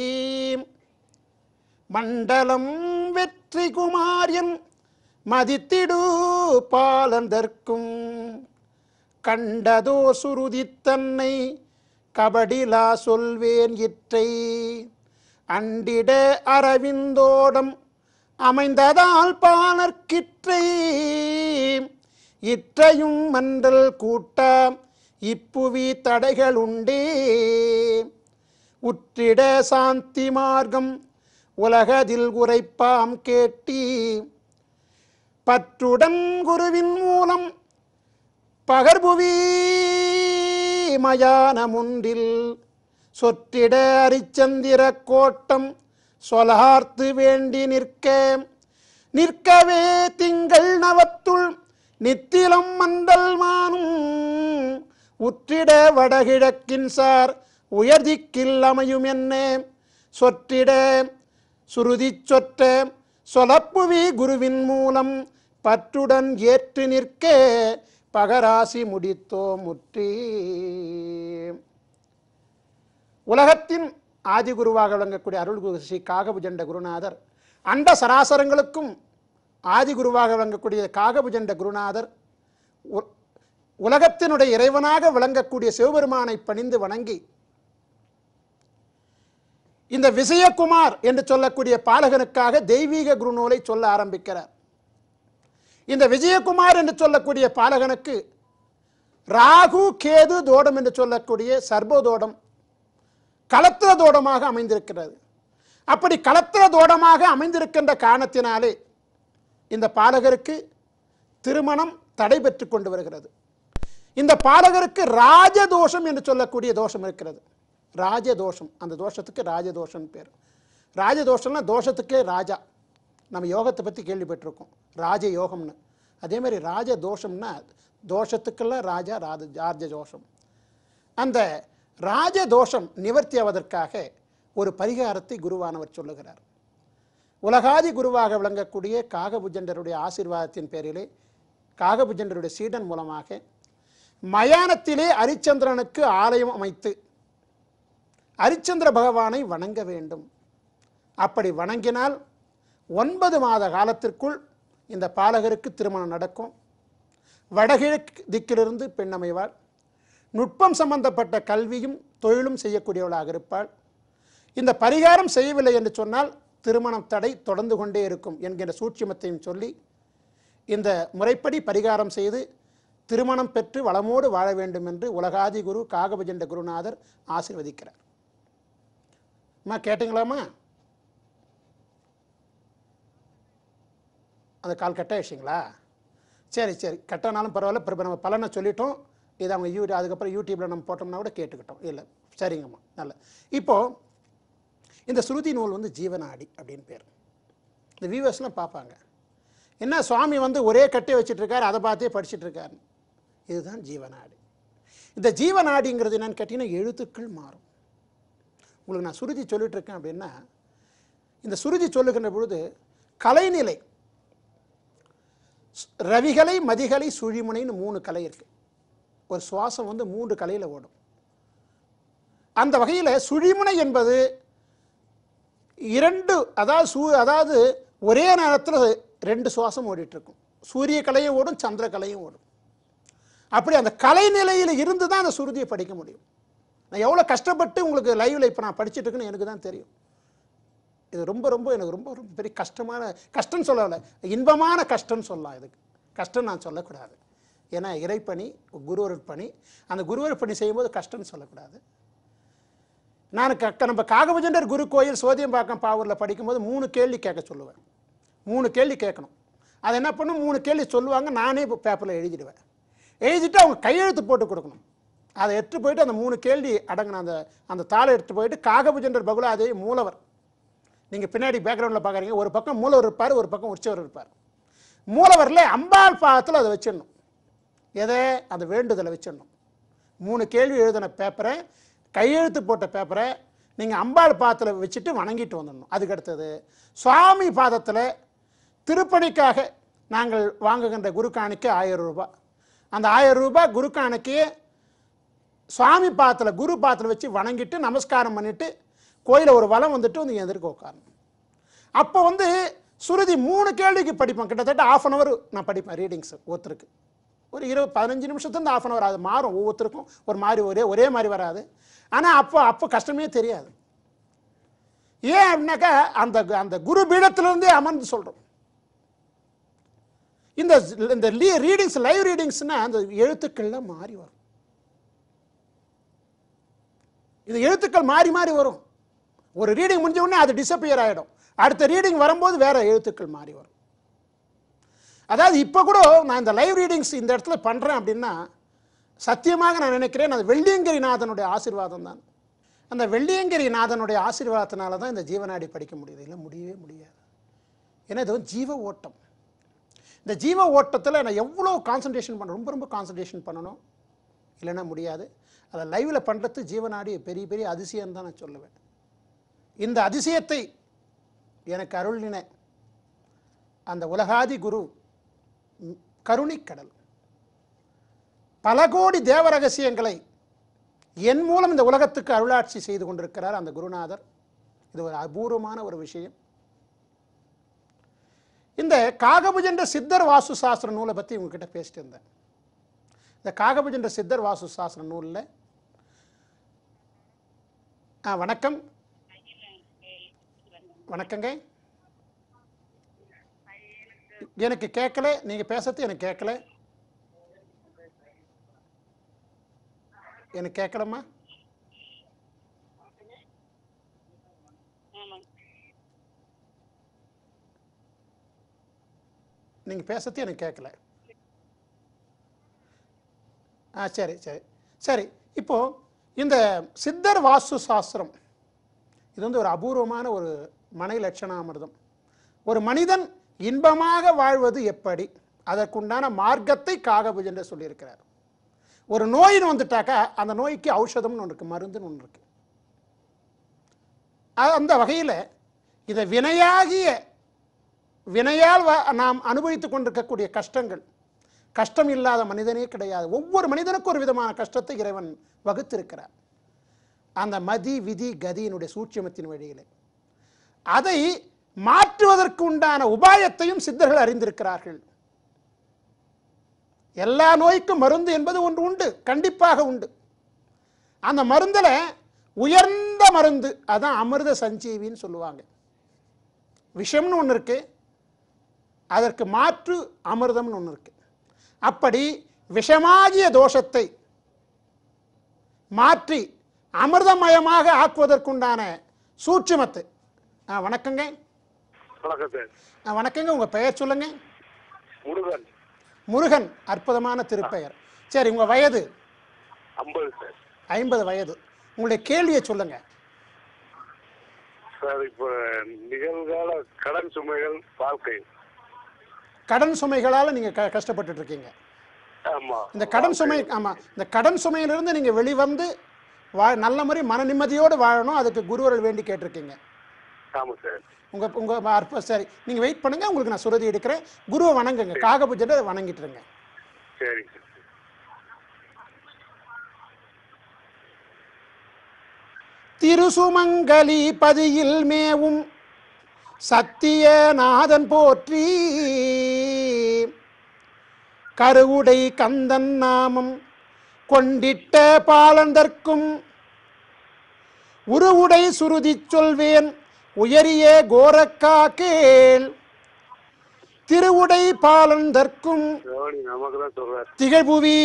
மண்டலம் வெற்றி குமாரியன் மதித்திடு பாலந்தற்கும் கண்டதோ சுருதி தன்னை கபடிலா சொல்வேன் இற்றை அண்டிட அரவிந்தோடம் அமைந்ததால் பாலர்க்கிற்றை இற்றையும் மன்றல் கூட்ட இப்புவி தடைகள் உண்டே உற்றிட சாந்தி மார்க்கம் உலகதில் உரைப்பாம் கேட்டி பற்றுடன் குருவின் மூலம் பகர்புவி மயானமுன்றில் சொற்றிட அரிச்சந்திர கோட்டம் சொலார்த்து வேண்டி நிற்க நிற்கவே திங்கள் நவத்துள் நித்திலம் மந்தல் மானும் உற்றிட வடகிழக்கின் சார் உயர்திக்கில் அமையும் என்ன சொற்றிட சுருதி சொற்ற சொலப்புவி குருவின் மூலம் பற்றுடன் ஏற்று நிற்க பகராசி முடித்தோ முற்றி உலகத்தின் ஆதிகுருவாக விளங்கக்கூடிய அருள்குரு ஸ்ரீ காகபுஜண்ட குருநாதர் அண்ட சராசரங்களுக்கும் ஆதி குருவாக விளங்கக்கூடிய காகபுஜண்ட குருநாதர் உ- உலகத்தினுடைய இறைவனாக விளங்கக்கூடிய சிவபெருமானை பணிந்து வணங்கி இந்த விஜயகுமார் என்று சொல்லக்கூடிய பாலகனுக்காக தெய்வீக குருநூலை சொல்ல ஆரம்பிக்கிறார் இந்த விஜயகுமார் என்று சொல்லக்கூடிய பாலகனுக்கு ராகு கேது தோடம் என்று சொல்லக்கூடிய சர்போதோடம் களத்திர தோடமாக அமைந்திருக்கிறது அப்படி களத்திர தோடமாக அமைந்திருக்கின்ற காரணத்தினாலே இந்த பாலகருக்கு திருமணம் தடைபெற்று கொண்டு வருகிறது இந்த பாலகருக்கு ராஜதோஷம் என்று சொல்லக்கூடிய தோஷம் இருக்கிறது ராஜதோஷம் அந்த தோஷத்துக்கு ராஜதோஷம் பேர் ராஜதோஷம்னா தோஷத்துக்கே ராஜா நம்ம யோகத்தை பற்றி கேள்விப்பட்டிருக்கோம் ராஜ யோகம்னு அதே மாதிரி ராஜ தோஷம்னா தோஷத்துக்கெல்லாம் ராஜா ராஜ ராஜ தோஷம் அந்த ராஜ தோஷம் நிவர்த்தி ஆவதற்காக ஒரு பரிகாரத்தை குருவானவர் சொல்லுகிறார் உலகாதி குருவாக விளங்கக்கூடிய காகபுஜண்டருடைய ஆசீர்வாதத்தின் பேரிலே காகபுஜண்டருடைய சீடன் மூலமாக மயானத்திலே அரிச்சந்திரனுக்கு ஆலயம் அமைத்து அரிச்சந்திர பகவானை வணங்க வேண்டும் அப்படி வணங்கினால் ஒன்பது மாத காலத்திற்குள் இந்த பாலகருக்கு திருமணம் நடக்கும் வடகிழக்கு திக்கிலிருந்து பெண் அமைவாள் நுட்பம் சம்பந்தப்பட்ட கல்வியும் தொழிலும் செய்யக்கூடியவளாக இருப்பாள் இந்த பரிகாரம் செய்யவில்லை என்று சொன்னால் திருமணம் தடை தொடர்ந்து கொண்டே இருக்கும் என்கிற சூட்சுமத்தையும் சொல்லி இந்த முறைப்படி பரிகாரம் செய்து திருமணம் பெற்று வளமோடு வாழ வேண்டும் என்று உலகாதி குரு காகபஜண்ட குருநாதர் ஆசீர்வதிக்கிறார் அம்மா கேட்டுங்களாம்மா அந்த கால் கட்ட விஷயங்களா சரி சரி கட்டினாலும் பரவாயில்ல இப்போ நம்ம பலனை சொல்லிட்டோம் இதை அவங்க யூ அதுக்கப்புறம் யூடியூப்பில் நம்ம போட்டோம்னா கூட கேட்டுக்கிட்டோம் இல்லை சரிங்கம்மா நல்ல இப்போது இந்த ஸ்ருதி நூல் வந்து ஜீவனாடி அப்படின்னு பேர் இந்த வியூவர்ஸ்லாம் பார்ப்பாங்க என்ன சுவாமி வந்து ஒரே கட்டை வச்சுட்டு இருக்காரு அதை பார்த்தே படிச்சுட்டு இருக்காரு இதுதான் ஜீவனாடி இந்த ஜீவனாடிங்கிறது என்னன்னு கேட்டிங்கன்னா எழுத்துக்கள் மாறும் உங்களுக்கு நான் சுருதி சொல்லிட்டு இருக்கேன் அப்படின்னா இந்த சுருதி சொல்லுகின்ற பொழுது கலைநிலை ஸ்- ரவிகலை மதிகலை சுழிமுனைன்னு மூணு கலை இருக்கு ஒரு சுவாசம் வந்து மூன்று கலையில் ஓடும் அந்த வகையில் சுழிமுனை என்பது இரண்டு அதாவது சூ அதாவது ஒரே நேரத்தில் ரெண்டு சுவாசம் ஓடிட்டு இருக்கும் சூரிய கலையும் ஓடும் சந்திர கலையும் ஓடும் அப்படி அந்த கலைநிலையில் இருந்து தான் அந்த சுருதியை படிக்க முடியும் நான் எவ்வளோ கஷ்டப்பட்டு உங்களுக்கு லைவ்ல இப்போ நான் படிச்சுட்டு இருக்கேன்னு எனக்கு தான் தெரியும் இது ரொம்ப ரொம்ப எனக்கு ரொம்ப ரொம்ப பெரிய கஷ்டமான கஷ்டம்னு சொல்லலை இன்பமான கஷ்டம்னு சொல்லலாம் இதுக்கு கஷ்டம் நான் சொல்லக்கூடாது ஏன்னா இறைப்பணி குருவர் பணி அந்த குருவர் பணி செய்யும்போது கஷ்டம்னு சொல்லக்கூடாது நான் க நம்ம காகபஜண்டர் குரு கோயில் சோதியம்பாக்கம் பாவூரில் படிக்கும்போது மூணு கேள்வி கேட்க சொல்லுவேன் மூணு கேள்வி கேட்கணும் அதை என்ன பண்ணும் மூணு கேள்வி சொல்லுவாங்க நானே இப்போ பேப்பரில் எழுதிடுவேன் எழுதிட்டு அவங்க கையெழுத்து போட்டு கொடுக்கணும் அதை எடுத்து போயிட்டு அந்த மூணு கேள்வி அடங்கின அந்த அந்த தாளை எடுத்து போயிட்டு காகபுஜண்டர் பகுலாதேவி மூலவர் நீங்கள் பின்னாடி பேக்ரவுண்டில் பார்க்குறீங்க ஒரு பக்கம் மூலவர் இருப்பார் ஒரு பக்கம் உற்சவர் இருப்பார் மூலவரில் அம்பாள் பாதத்தில் அதை வச்சிடணும் எதை அந்த வேண்டுதலை வச்சிடணும் மூணு கேள்வி எழுதின பேப்பரை கையெழுத்து போட்ட பேப்பரை நீங்கள் அம்பாள் பாதத்தில் வச்சுட்டு வணங்கிட்டு வந்துடணும் அதுக்கு அடுத்தது சுவாமி பாதத்தில் திருப்பணிக்காக நாங்கள் வாங்குகின்ற குரு காணிக்கை ஆயிரம் ரூபாய் அந்த ஆயிரம் ரூபாய் குரு காணிக்கையை சுவாமி பாதத்தில் குரு பாதத்தில் வச்சு வணங்கிட்டு நமஸ்காரம் பண்ணிட்டு கோயிலில் ஒரு வலம் வந்துட்டு வந்து எதிர்க்க உட்காரணும் அப்போ வந்து சுருதி மூணு கேள்விக்கு படிப்பேன் கிட்டத்தட்ட ஆஃப் அன் அவர் நான் படிப்பேன் ரீடிங்ஸ் ஒருத்தருக்கு ஒரு இருபது பதினஞ்சு நிமிஷத்துலேருந்து ஆஃப் அன் அவர் அது மாறும் ஒவ்வொருத்தருக்கும் ஒரு மாதிரி ஒரே ஒரே மாதிரி வராது ஆனால் அப்போ அப்போ கஷ்டமே தெரியாது ஏன் அப்படின்னாக்கா அந்த அந்த குரு பீடத்திலிருந்தே அமர்ந்து சொல்கிறோம் இந்த இந்த ரீடிங்ஸ் லைவ் ரீடிங்ஸ்னால் அந்த எழுத்துக்கள்லாம் மாறி வரும் இது எழுத்துக்கள் மாறி மாறி வரும் ஒரு ரீடிங் முடிஞ்ச உடனே அது டிசப்பியர் ஆகிடும் அடுத்த ரீடிங் வரும்போது வேற எழுத்துக்கள் மாறி வரும் அதாவது இப்போ கூட நான் இந்த லைவ் ரீடிங்ஸ் இந்த இடத்துல பண்ணுறேன் அப்படின்னா சத்தியமாக நான் நினைக்கிறேன் அது வெள்ளியங்கிரி நாதனுடைய ஆசீர்வாதம் தான் அந்த வெள்ளியங்கிரி நாதனுடைய ஆசீர்வாதத்தினால தான் இந்த ஜீவனாடி படிக்க முடியுது இல்லை முடியவே முடியாது ஏன்னா இது வந்து ஜீவ ஓட்டம் இந்த ஜீவ ஓட்டத்தில் நான் எவ்வளோ கான்சன்ட்ரேஷன் பண்ண ரொம்ப ரொம்ப கான்சன்ட்ரேஷன் பண்ணணும் இல்லைன்னா முடியாது அதை லைவில் பண்ணுறது ஜீவனாடி பெரிய பெரிய அதிசயம் தான் நான் சொல்லுவேன் இந்த அதிசயத்தை எனக்கு அருளின அந்த உலகாதி குரு ம், கருணைக்கடல் பல கோடி தேவ ரகசியங்களை என் மூலம் இந்த உலகத்துக்கு அருளாட்சி செய்து கொண்டிருக்கிறார் அந்த குருநாதர் இது ஒரு அபூர்வமான ஒரு விஷயம் இந்த காகபுஜன்ற சித்தர் வாஸ்து சாஸ்திர நூலை பற்றி உங்ககிட்ட பேசிட்டு இருந்தேன் இந்த காகபுஜன்ற சித்தர் வாஸ்து சாஸ்திர நூலில் ஆ வணக்கம் வணக்கங்க எனக்கு கேட்கல நீங்கள் பேசுறது எனக்கு கேட்கல எனக்கு கேட்கலம்மா நீங்கள் பேசுறது எனக்கு கேட்கல ஆ சரி சரி சரி இப்போ இந்த சித்தர் வாஸ்து சாஸ்திரம் இது வந்து ஒரு அபூர்வமான ஒரு மனை லட்சணாமிர்தம் ஒரு மனிதன் இன்பமாக வாழ்வது எப்படி அதற்குண்டான மார்க்கத்தை காகபுஜ் என்று சொல்லியிருக்கிறார் ஒரு நோயின்னு வந்துட்டாக்கா அந்த நோய்க்கு ஔஷதம்னு ஒன்று இருக்கு மருந்துன்னு ஒன்று இருக்கு அ- அந்த வகையில் இதை வினையாகிய வினையால் வ- நாம் அனுபவித்துக் கொண்டிருக்கக்கூடிய கஷ்டங்கள் கஷ்டம் இல்லாத மனிதனே கிடையாது ஒவ்வொரு மனிதனுக்கும் ஒரு விதமான கஷ்டத்தை இறைவன் வகுத்திருக்கிறார் அந்த மதி விதி கதியினுடைய சூட்சுமத்தின் வழியிலே அதை மாற்றுவதற்கு உண்டான உபாயத்தையும் சித்தர்கள் அறிந்திருக்கிறார்கள் எல்லா நோய்க்கும் மருந்து என்பது ஒன்று உண்டு கண்டிப்பாக உண்டு அந்த மருந்தில் உயர்ந்த மருந்து அதான் அமிர்த சஞ்சீவின்னு சொல்லுவாங்க விஷம்னு ஒன்று இருக்கு அதற்கு மாற்று அமிர்தம்னு ஒன்று இருக்கு அப்படி விஷமாகிய தோஷத்தை மாற்றி அமிர்தமயமாக ஆக்குவதற்குண்டான சூட்சுமத்து ஆ, வணக்கங்க வணக்கம் சார் ஆ, வணக்கங்க உங்கள் பெயர் சொல்லுங்க முருகன் முருகன் அற்புதமான திருப்பெயர் சரி உங்கள் வயது ஐம்பது சார் ஐம்பது வயது உங்களுடைய கேள்வியை சொல்லுங்க சார் இப்போ நிகழ்கால கடன் சுமைகள் வாழ்க்கை கடன் சுமைகளால் நீங்கள் க கஷ்டப்பட்டுட்டு இருக்கீங்க ஆமா இந்த கடன் சுமை ஆமாம் இந்த கடன் சுமையிலிருந்து நீங்கள் வெளிவந்து வா நல்ல மாதிரி மன நிம்மதியோடு வாழணும் அதுக்கு குருவர்கள் வேண்டி கேட்டிருக்கீங்க ஆமா சார் உங்கள் உங்கள் அற்ப சரி நீங்கள் வெயிட் பண்ணுங்கள் உங்களுக்கு நான் சுருதி எடுக்கிறேன் குருவை வணங்குங்க காகபூஜனை வணங்கிட்டுருங்க சரிங்க சார் திருசுமங்கலி பதியில் மேவும் சத்தியநாதன் போற்றி கருவுடை கந்தன் நாமம் கொண்டிட்ட பாலந்தற்கும் உருவுடை சுருதி சொல்வேன் உயரிய கோரக்கா கேள் திருவுடை பாலந்தற்கும் கவனி நமக்கு தான் சொல்றாரு திகழ்புவி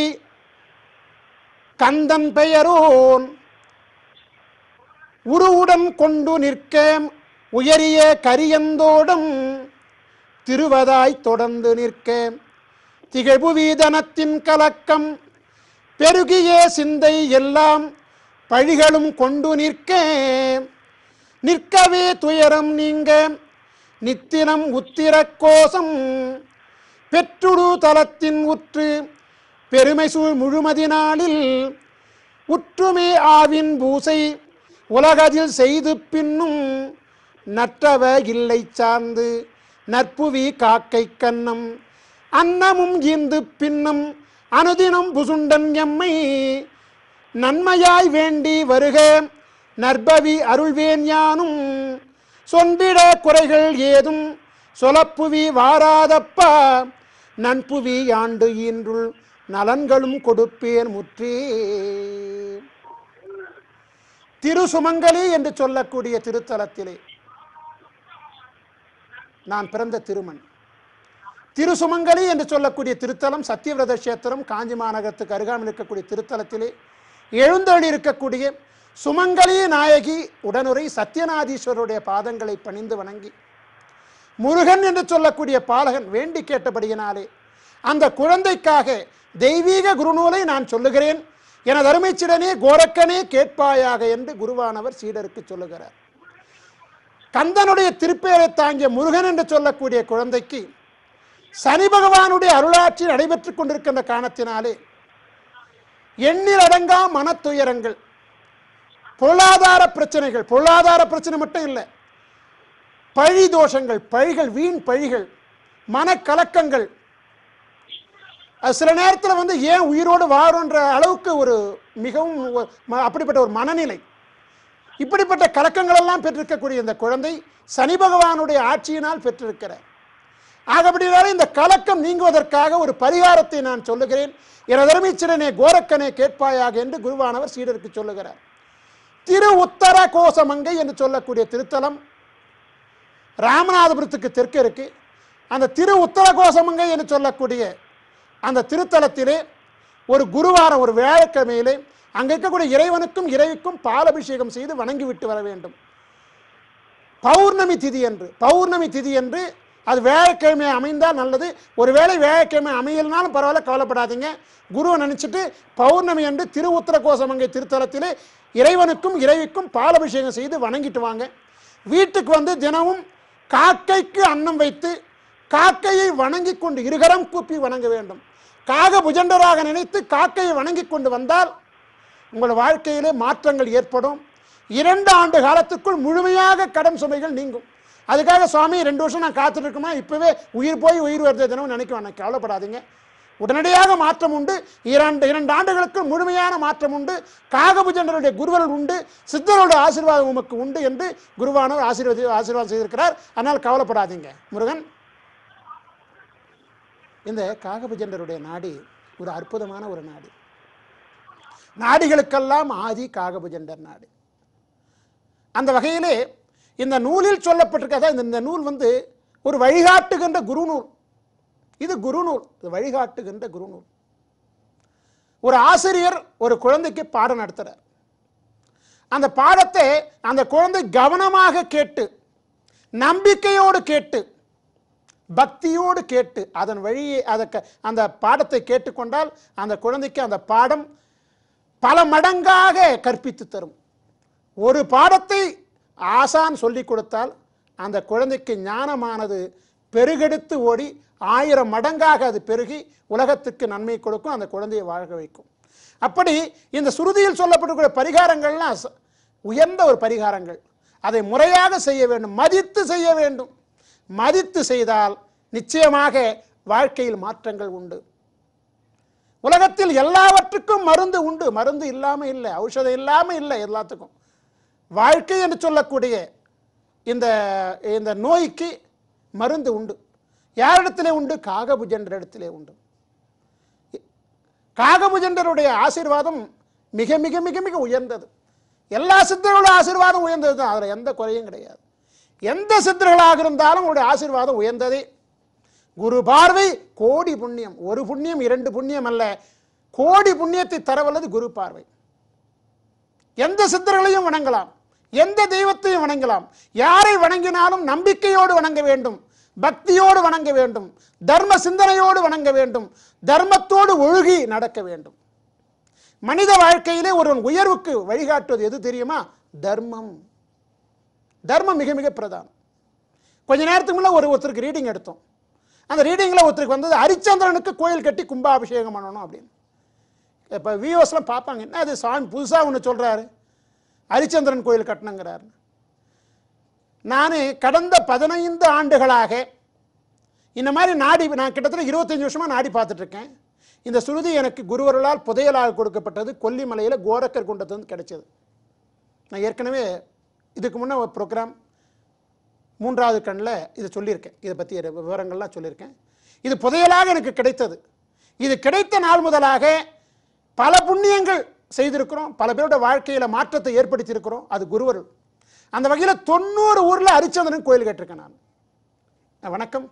கந்தன் பெயரோன் உருவுடன் கொண்டு நிற்க உயரிய கரியந்தோடும் திருவதாய் தொடர்ந்து நிற்க திகழ்புவி தனத்தின் கலக்கம் பெருகிய சிந்தை எல்லாம் பழிகளும் கொண்டு நிற்க நிற்கவே துயரம் நீங்க நித்தினம் உத்திர கோசம் பெற்றுடு தலத்தின் உற்று பெருமை சூழ் முழுமதினாளில் உற்றுமே ஆவின் பூசை உலகதில் செய்து பின்னும் நற்றவ இல்லை சார்ந்து நற்புவி காக்கை கன்னம் அன்னமும் ஈந்து பின்னும் அனுதினம் புசுண்டன் எம்மை நன்மையாய் வேண்டி வருக நற்பவி அருள்வேன் யானும் சொன்பிட குறைகள் ஏதும் சொலப்புவி வாராதப்பா நன்புவி ஆண்டு ஈன்றுள் நலன்களும் கொடுப்பேன் முற்றே திருசுமங்கலி என்று சொல்லக்கூடிய திருத்தலத்திலே நான் பிறந்த திருமண் திருசுமங்கலி என்று சொல்லக்கூடிய திருத்தலம் சத்தியவிரத கஷேத்திரம் காஞ்சி மாநகரத்துக்கு அருகாமையில் இருக்கக்கூடிய திருத்தலத்திலே எழுந்தருளி இருக்கக்கூடிய சுமங்கலி நாயகி உடனுரை சத்யநாதீஸ்வரருடைய பாதங்களை பணிந்து வணங்கி முருகன் என்று சொல்லக்கூடிய பாலகன் வேண்டி கேட்டபடியினாலே அந்த குழந்தைக்காக தெய்வீக குருநூலை நான் சொல்லுகிறேன் எனது அருமைச்சிடனே கோரக்கனே கேட்பாயாக என்று குருவானவர் சீடருக்கு சொல்லுகிறார் கந்தனுடைய திருப்பெயரை தாங்கிய முருகன் என்று சொல்லக்கூடிய குழந்தைக்கு சனி பகவானுடைய அருளாட்சி நடைபெற்றுக் கொண்டிருக்கின்ற காரணத்தினாலே எண்ணில் அடங்கா மனத்துயரங்கள் பொருளாதார பிரச்சனைகள் பொருளாதார பிரச்சனை மட்டும் இல்லை பழி தோஷங்கள் பழிகள் வீண் பழிகள் மனக்கலக்கங்கள் அது சில நேரத்தில் வந்து ஏன் உயிரோடு வாழன்ற அளவுக்கு ஒரு மிகவும் ஒ- ம- அப்படிப்பட்ட ஒரு மனநிலை இப்படிப்பட்ட கலக்கங்கள் எல்லாம் பெற்றிருக்கக்கூடிய இந்த குழந்தை சனி பகவானுடைய ஆட்சியினால் பெற்றிருக்கிறார் ஆகப்படினாலே இந்த கலக்கம் நீங்குவதற்காக ஒரு பரிகாரத்தை நான் சொல்லுகிறேன் எனதர்மீச்சரனே கோரக்கனே கேட்பாயாக என்று குருவானவர் சீடருக்கு சொல்லுகிறார் திரு உத்தர கோசமங்கை என்று சொல்லக்கூடிய திருத்தலம் ராமநாதபுரத்துக்கு தெற்கு இருக்கு அந்த திரு உத்தர கோசமங்கை என்று சொல்லக்கூடிய அந்த திருத்தலத்திலே ஒரு குருவாரம் ஒரு வியாழக்கிழமையிலே அங்கே இருக்கக்கூடிய இறைவனுக்கும் இறைவிக்கும் பாலபிஷேகம் செய்து வணங்கிவிட்டு வர வேண்டும் பௌர்ணமி திதி என்று பௌர்ணமி திதி என்று அது வியாழக்கிழமை அமைந்தால் நல்லது ஒருவேளை வியாழக்கிழமை அமையலனாலும் பரவாயில்ல கவலைப்படாதீங்க குருவை நினச்சிட்டு பௌர்ணமி அன்று திரு உத்தர கோசமங்கை திருத்தலத்திலே இறைவனுக்கும் இறைவிக்கும் பாலபிஷேகம் செய்து வணங்கிட்டு வாங்க வீட்டுக்கு வந்து தினமும் காக்கைக்கு அன்னம் வைத்து காக்கையை வணங்கி கொண்டு இருகரம் கூப்பி வணங்க வேண்டும் காக புஜண்டராக நினைத்து காக்கையை வணங்கி கொண்டு வந்தால் உங்கள் வாழ்க்கையிலே மாற்றங்கள் ஏற்படும் இரண்டு ஆண்டு காலத்துக்குள் முழுமையாக கடன் சுமைகள் நீங்கும் அதுக்காக சுவாமி ரெண்டு வருஷம் நான் காத்துட்டு இருக்குமா இப்போவே உயிர் போய் உயிர் வருது தினமும் நினைக்க வேணாம் கவலைப்படாதீங்க உடனடியாக மாற்றம் உண்டு இரண்டு இரண்டு ஆண்டுகளுக்கு முழுமையான மாற்றம் உண்டு காகபுஜண்டருடைய குருவர்கள் உண்டு சித்தருடைய ஆசீர்வாதம் உமக்கு உண்டு என்று குருவானவர் ஆசீர்வாதி ஆசீர்வாதம் செய்திருக்கிறார் அதனால் கவலைப்படாதீங்க முருகன் இந்த காகபுஜண்டருடைய நாடி ஒரு அற்புதமான ஒரு நாடி நாடிகளுக்கெல்லாம் ஆதி காகபுஜண்டர் நாடு அந்த வகையிலே இந்த நூலில் சொல்லப்பட்டிருக்க அதாவது இந்த நூல் வந்து ஒரு வழிகாட்டுகின்ற குருநூல் இது குருநூல் இது வழிகாட்டுகின்ற குருநூல் ஒரு ஆசிரியர் ஒரு குழந்தைக்கு பாடம் நடத்துகிறார் அந்த பாடத்தை அந்த குழந்தை கவனமாக கேட்டு நம்பிக்கையோடு கேட்டு பக்தியோடு கேட்டு அதன் வழியே அதை க- அந்த பாடத்தை கேட்டுக்கொண்டால் அந்த குழந்தைக்கு அந்த பாடம் பல மடங்காக கற்பித்து தரும் ஒரு பாடத்தை ஆசான் சொல்லிக் கொடுத்தால் அந்த குழந்தைக்கு ஞானமானது பெருகெடுத்து ஓடி ஆயிரம் மடங்காக அது பெருகி உலகத்துக்கு நன்மை கொடுக்கும் அந்த குழந்தையை வாழ வைக்கும் அப்படி இந்த சுருதியில் சொல்லப்பட்டிருக்கிற பரிகாரங்கள்லாம் ச- உயர்ந்த ஒரு பரிகாரங்கள் அதை முறையாக செய்ய வேண்டும் மதித்து செய்ய வேண்டும் மதித்து செய்தால் நிச்சயமாக வாழ்க்கையில் மாற்றங்கள் உண்டு உலகத்தில் எல்லாவற்றுக்கும் மருந்து உண்டு மருந்து இல்லாமல் இல்லை ஔஷதம் இல்லாமல் இல்லை எல்லாத்துக்கும் வாழ்க்கை என்று சொல்லக்கூடிய இந்த இந்த நோய்க்கு மருந்து உண்டு யாரிடத்திலே உண்டு காகபுஜன்ற இடத்திலே உண்டு காகபுஜண்டருடைய ஆசீர்வாதம் மிக மிக மிக மிக உயர்ந்தது எல்லா சித்தர்களோட ஆசீர்வாதம் உயர்ந்தது தான் அதில் எந்த குறையும் கிடையாது எந்த சித்தர்களாக இருந்தாலும் உங்களுடைய ஆசீர்வாதம் உயர்ந்ததே குரு பார்வை கோடி புண்ணியம் ஒரு புண்ணியம் இரண்டு புண்ணியம் அல்ல கோடி புண்ணியத்தை தரவல்லது குரு பார்வை எந்த சித்தர்களையும் வணங்கலாம் எந்த தெய்வத்தையும் வணங்கலாம் யாரை வணங்கினாலும் நம்பிக்கையோடு வணங்க வேண்டும் பக்தியோடு வணங்க வேண்டும் தர்ம சிந்தனையோடு வணங்க வேண்டும் தர்மத்தோடு ஒழுகி நடக்க வேண்டும் மனித வாழ்க்கையிலே ஒருவன் உயர்வுக்கு வழிகாட்டுவது எது தெரியுமா தர்மம் தர்மம் மிக மிக பிரதானம் கொஞ்ச நேரத்துக்கு முன்னே ஒரு ஒருத்தருக்கு ரீடிங் எடுத்தோம் அந்த ரீடிங்கில் ஒருத்தருக்கு வந்தது ஹரிச்சந்திரனுக்கு கோயில் கட்டி கும்பாபிஷேகம் பண்ணணும் அப்படின்னு இப்போ வியூவர்ஸ்லாம் பார்ப்பாங்க என்ன அது சாமி புதுசாக ஒன்று சொல்கிறாரு ஹரிச்சந்திரன் கோயில் கட்டணுங்கிறாரு நான் கடந்த பதினைந்து ஆண்டுகளாக இந்த மாதிரி நாடி நான் கிட்டத்தட்ட இருபத்தஞ்சி வருஷமாக நாடி பார்த்துட்ருக்கேன் இந்த சுருதி எனக்கு குருவர்களால் புதையலாக கொடுக்கப்பட்டது கொல்லிமலையில் கோரக்கர் குண்டத்துலேருந்து கிடைச்சது நான் ஏற்கனவே இதுக்கு முன்னே ஒரு ப்ரோக்ராம் மூன்றாவது கண்ணில் இதை சொல்லியிருக்கேன் இதை பற்றி விவரங்கள்லாம் சொல்லியிருக்கேன் இது புதையலாக எனக்கு கிடைத்தது இது கிடைத்த நாள் முதலாக பல புண்ணியங்கள் செய்திருக்கிறோம் பல பேரோட வாழ்க்கையில் மாற்றத்தை ஏற்படுத்தியிருக்கிறோம் அது குருவருள் அந்த வகையில் தொண்ணூறு ஊரில் ஹரிச்சந்திரன் கோயில் கேட்டிருக்கேன் நான் அஹ் வணக்கம்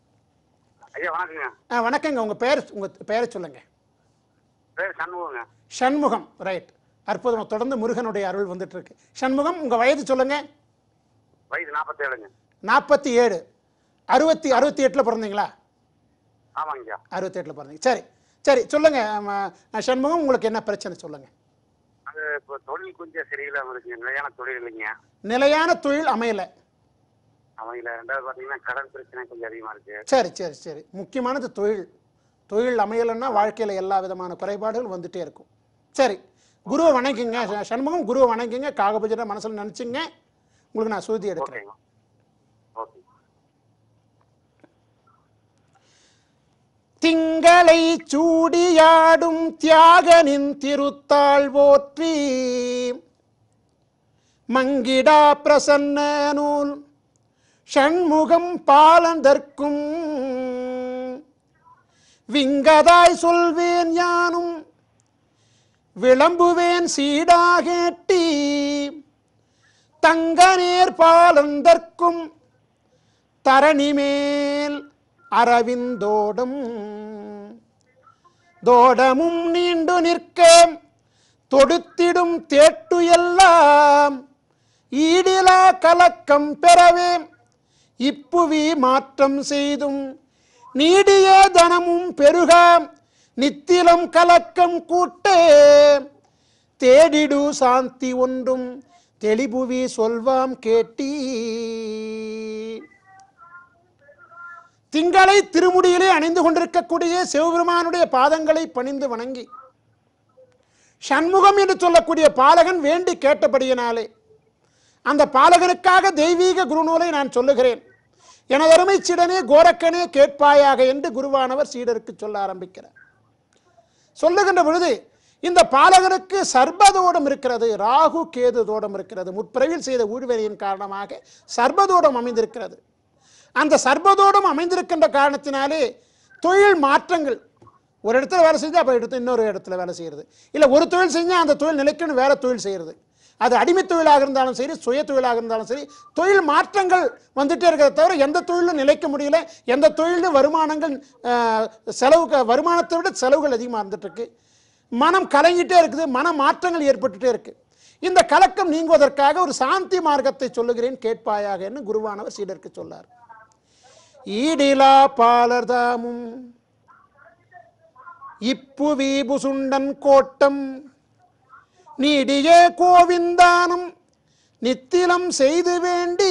ஐயா வணக்கங்க ஆ வணக்கங்க உங்கள் பேர் உங்கள் பேரை சொல்லுங்கள் பேர் சண்முகங்க ஷண்முகம் ரைட் அற்புதம் தொடர்ந்து முருகனுடைய அருள் வந்துட்டு இருக்கு ஷண்முகம் உங்கள் வயது சொல்லுங்கள் வயசு நாற்பத்தேழுங்க நாற்பத்தி ஏழு அறுபத்தி அறுபத்தி எட்டில் பிறந்தீங்களா ஆமாங்கய்யா அறுபத்தி எட்டில் பிறந்தீங்க சரி சரி சொல்லுங்கள் ஷண்முகம் உங்களுக்கு என்ன பிரச்சனை சொல்லுங்கள் அது இப்போ தொழில் கொஞ்சம் சரியில்லாமல் இருக்குங்க நிலையான தொழில் இல்லைங்க நிலையான தொழில் அமையலை அவங்கள ரெண்டாவது பார்த்தீங்கன்னா கடன் பிரச்சனை கொஞ்சம் அதிகமாக இருக்கு சரி சரி சரி முக்கியமானது தொழில் தொழில் அமையலைன்னா வாழ்க்கையில் எல்லா விதமான குறைபாடுகளும் வந்துட்டே இருக்கும் சரி குருவை வணங்கிங்க ச- சண்முகம் குருவை வணங்கிங்க காகபஜனை மனசில் நினச்சிங்க உங்களுக்கு நான் சுருதி எடுக்கிறேன் ஓகேங்க ஓகே திங்களை சூடியாடும் தியாகனின் திருத்தாள் போற்றி மங்கிடா பிரசன்ன நூல் ஷண்முகம் பாலந்தற்கும் விங்கதாய் சொல்வேன் யானும் விளம்புவேன் சீடாகேட்டி தங்க நேர் பாலந்தற்கும் தரணிமேல் அரவிந்தோடும் தோடமும் நீண்டு நிற்க தொடுத்திடும் தேட்டு எல்லாம் ஈடிலா கலக்கம் பெறவே இப்புவி மாற்றம் செய்தும் நீடிய தனமும் பெருகாம் நித்திலம் கலக்கம் கூட்டே தேடிடு சாந்தி ஒன்றும் தெளிபுவி சொல்வாம் கேட்டி திங்களை திருமுடியிலே அணிந்து கொண்டிருக்கக்கூடிய சிவபெருமானுடைய பாதங்களை பணிந்து வணங்கி சண்முகம் என்று சொல்லக்கூடிய பாலகன் வேண்டி கேட்டபடியினாலே அந்த பாலகனுக்காக தெய்வீக குருநூலை நான் சொல்லுகிறேன் எனது அருமை சீடனே கோரக்கனே கேட்பாயாக என்று குருவானவர் சீடருக்கு சொல்ல ஆரம்பிக்கிறார் சொல்லுகின்ற பொழுது இந்த பாலகனுக்கு சர்பதோடம் இருக்கிறது ராகு கேது தோடம் இருக்கிறது முற்பிறவில் செய்த ஊழ்வெளியின் காரணமாக சர்பதோடம் அமைந்திருக்கிறது அந்த சர்பதோடம் அமைந்திருக்கின்ற காரணத்தினாலே தொழில் மாற்றங்கள் ஒரு இடத்துல வேலை செஞ்சு அப்போ எடுத்து இன்னொரு இடத்துல வேலை செய்கிறது இல்லை ஒரு தொழில் செஞ்சால் அந்த தொழில் நிலைக்கணும் வேற தொழில் செய்கிறது அது அடிமை தொழிலாக இருந்தாலும் சரி சுய தொழிலாக இருந்தாலும் சரி தொழில் மாற்றங்கள் வந்துட்டே இருக்கிறத தவிர எந்த தொழிலும் நிலைக்க முடியல எந்த தொழிலும் வருமானங்கள் அஹ், செலவு வருமானத்தை விட செலவுகள் அதிகமாக இருந்துட்டு இருக்கு மனம் கலங்கிட்டே இருக்குது மன மாற்றங்கள் ஏற்பட்டுட்டே இருக்கு இந்த கலக்கம் நீங்குவதற்காக ஒரு சாந்தி மார்க்கத்தை சொல்லுகிறேன் கேட்பாயாக என்று குருவானவர் சீடருக்கு சொல்லார் ஈடிலா பாலர்தாமும் இப்புவி புசுண்டன் கோட்டம் நீடிய கோவிந்தானம் நித்திலம் செய்து வேண்டி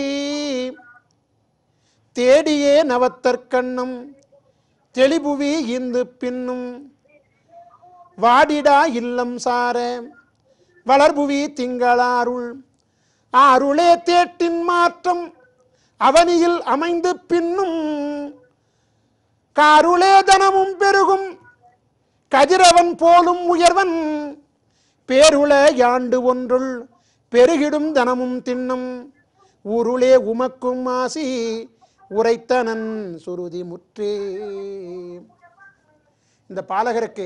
தேடியே நவத்தற்கண்ணம் தெளிபுவி இந்து பின்னும் வாடிடா இல்லம் சார வளர்புவி திங்களாருள் அருளே தேட்டின் மாற்றம் அவனியில் அமைந்து பின்னும் காருளே தனமும் பெருகும் கதிரவன் போலும் உயர்வன் பேருள யாண்டு ஒன்றுள் பெருகிடும் தனமும் தின்னும் ஊருளே உமக்கும் ஆசி உரைத்தனன் சுருதி முற்றே இந்த பாலகருக்கு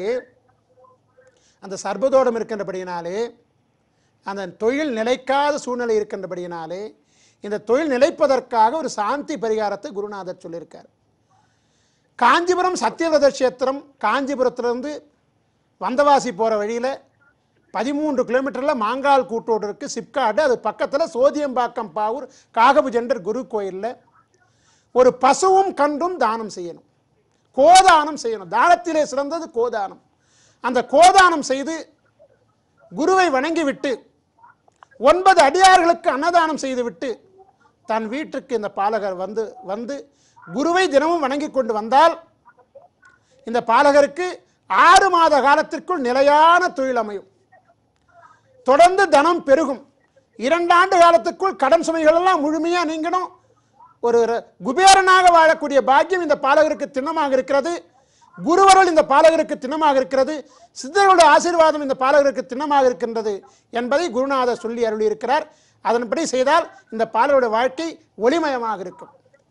அந்த சர்பதோடம் இருக்கின்றபடியினாலே அந்த தொழில் நிலைக்காத சூழ்நிலை இருக்கின்றபடியினாலே இந்த தொழில் நிலைப்பதற்காக ஒரு சாந்தி பரிகாரத்தை குருநாதர் சொல்லியிருக்கார் காஞ்சிபுரம் சத்தியவிரத கஷேத்திரம் காஞ்சிபுரத்திலிருந்து வந்தவாசி போகிற வழியில் பதிமூன்று கிலோமீட்டரில் மாங்கால் கூட்டோடு இருக்குது சிப்காடு அது பக்கத்தில் சோதியம்பாக்கம் பாவூர் காகபுஜெண்டர் குரு கோயிலில் ஒரு பசுவும் கன்றும் தானம் செய்யணும் கோதானம் செய்யணும் தானத்திலே சிறந்தது கோதானம் அந்த கோதானம் செய்து குருவை வணங்கிவிட்டு ஒன்பது அடியார்களுக்கு அன்னதானம் செய்துவிட்டு தன் வீட்டுக்கு இந்த பாலகர் வந்து வந்து குருவை தினமும் வணங்கி கொண்டு வந்தால் இந்த பாலகருக்கு ஆறு மாத காலத்திற்குள் நிலையான தொழில் அமையும் தொடர்ந்து தனம் பெருகும் இரண்டாண்டு காலத்துக்குள் கடன் சுமைகள் எல்லாம் முழுமையாக நீங்கணும் ஒரு ர- குபேரனாக வாழக்கூடிய பாக்கியம் இந்த பாலகருக்கு திண்ணமாக இருக்கிறது குருவருள் இந்த பாலகருக்கு திண்ணமாக இருக்கிறது சித்தர்களுடைய ஆசீர்வாதம் இந்த பாலகருக்கு திண்ணமாக இருக்கின்றது என்பதை குருநாதர் சொல்லி அருளியிருக்கிறார் அதன்படி செய்தால் இந்த பாலகருடைய வாழ்க்கை ஒளிமயமாக இருக்கும்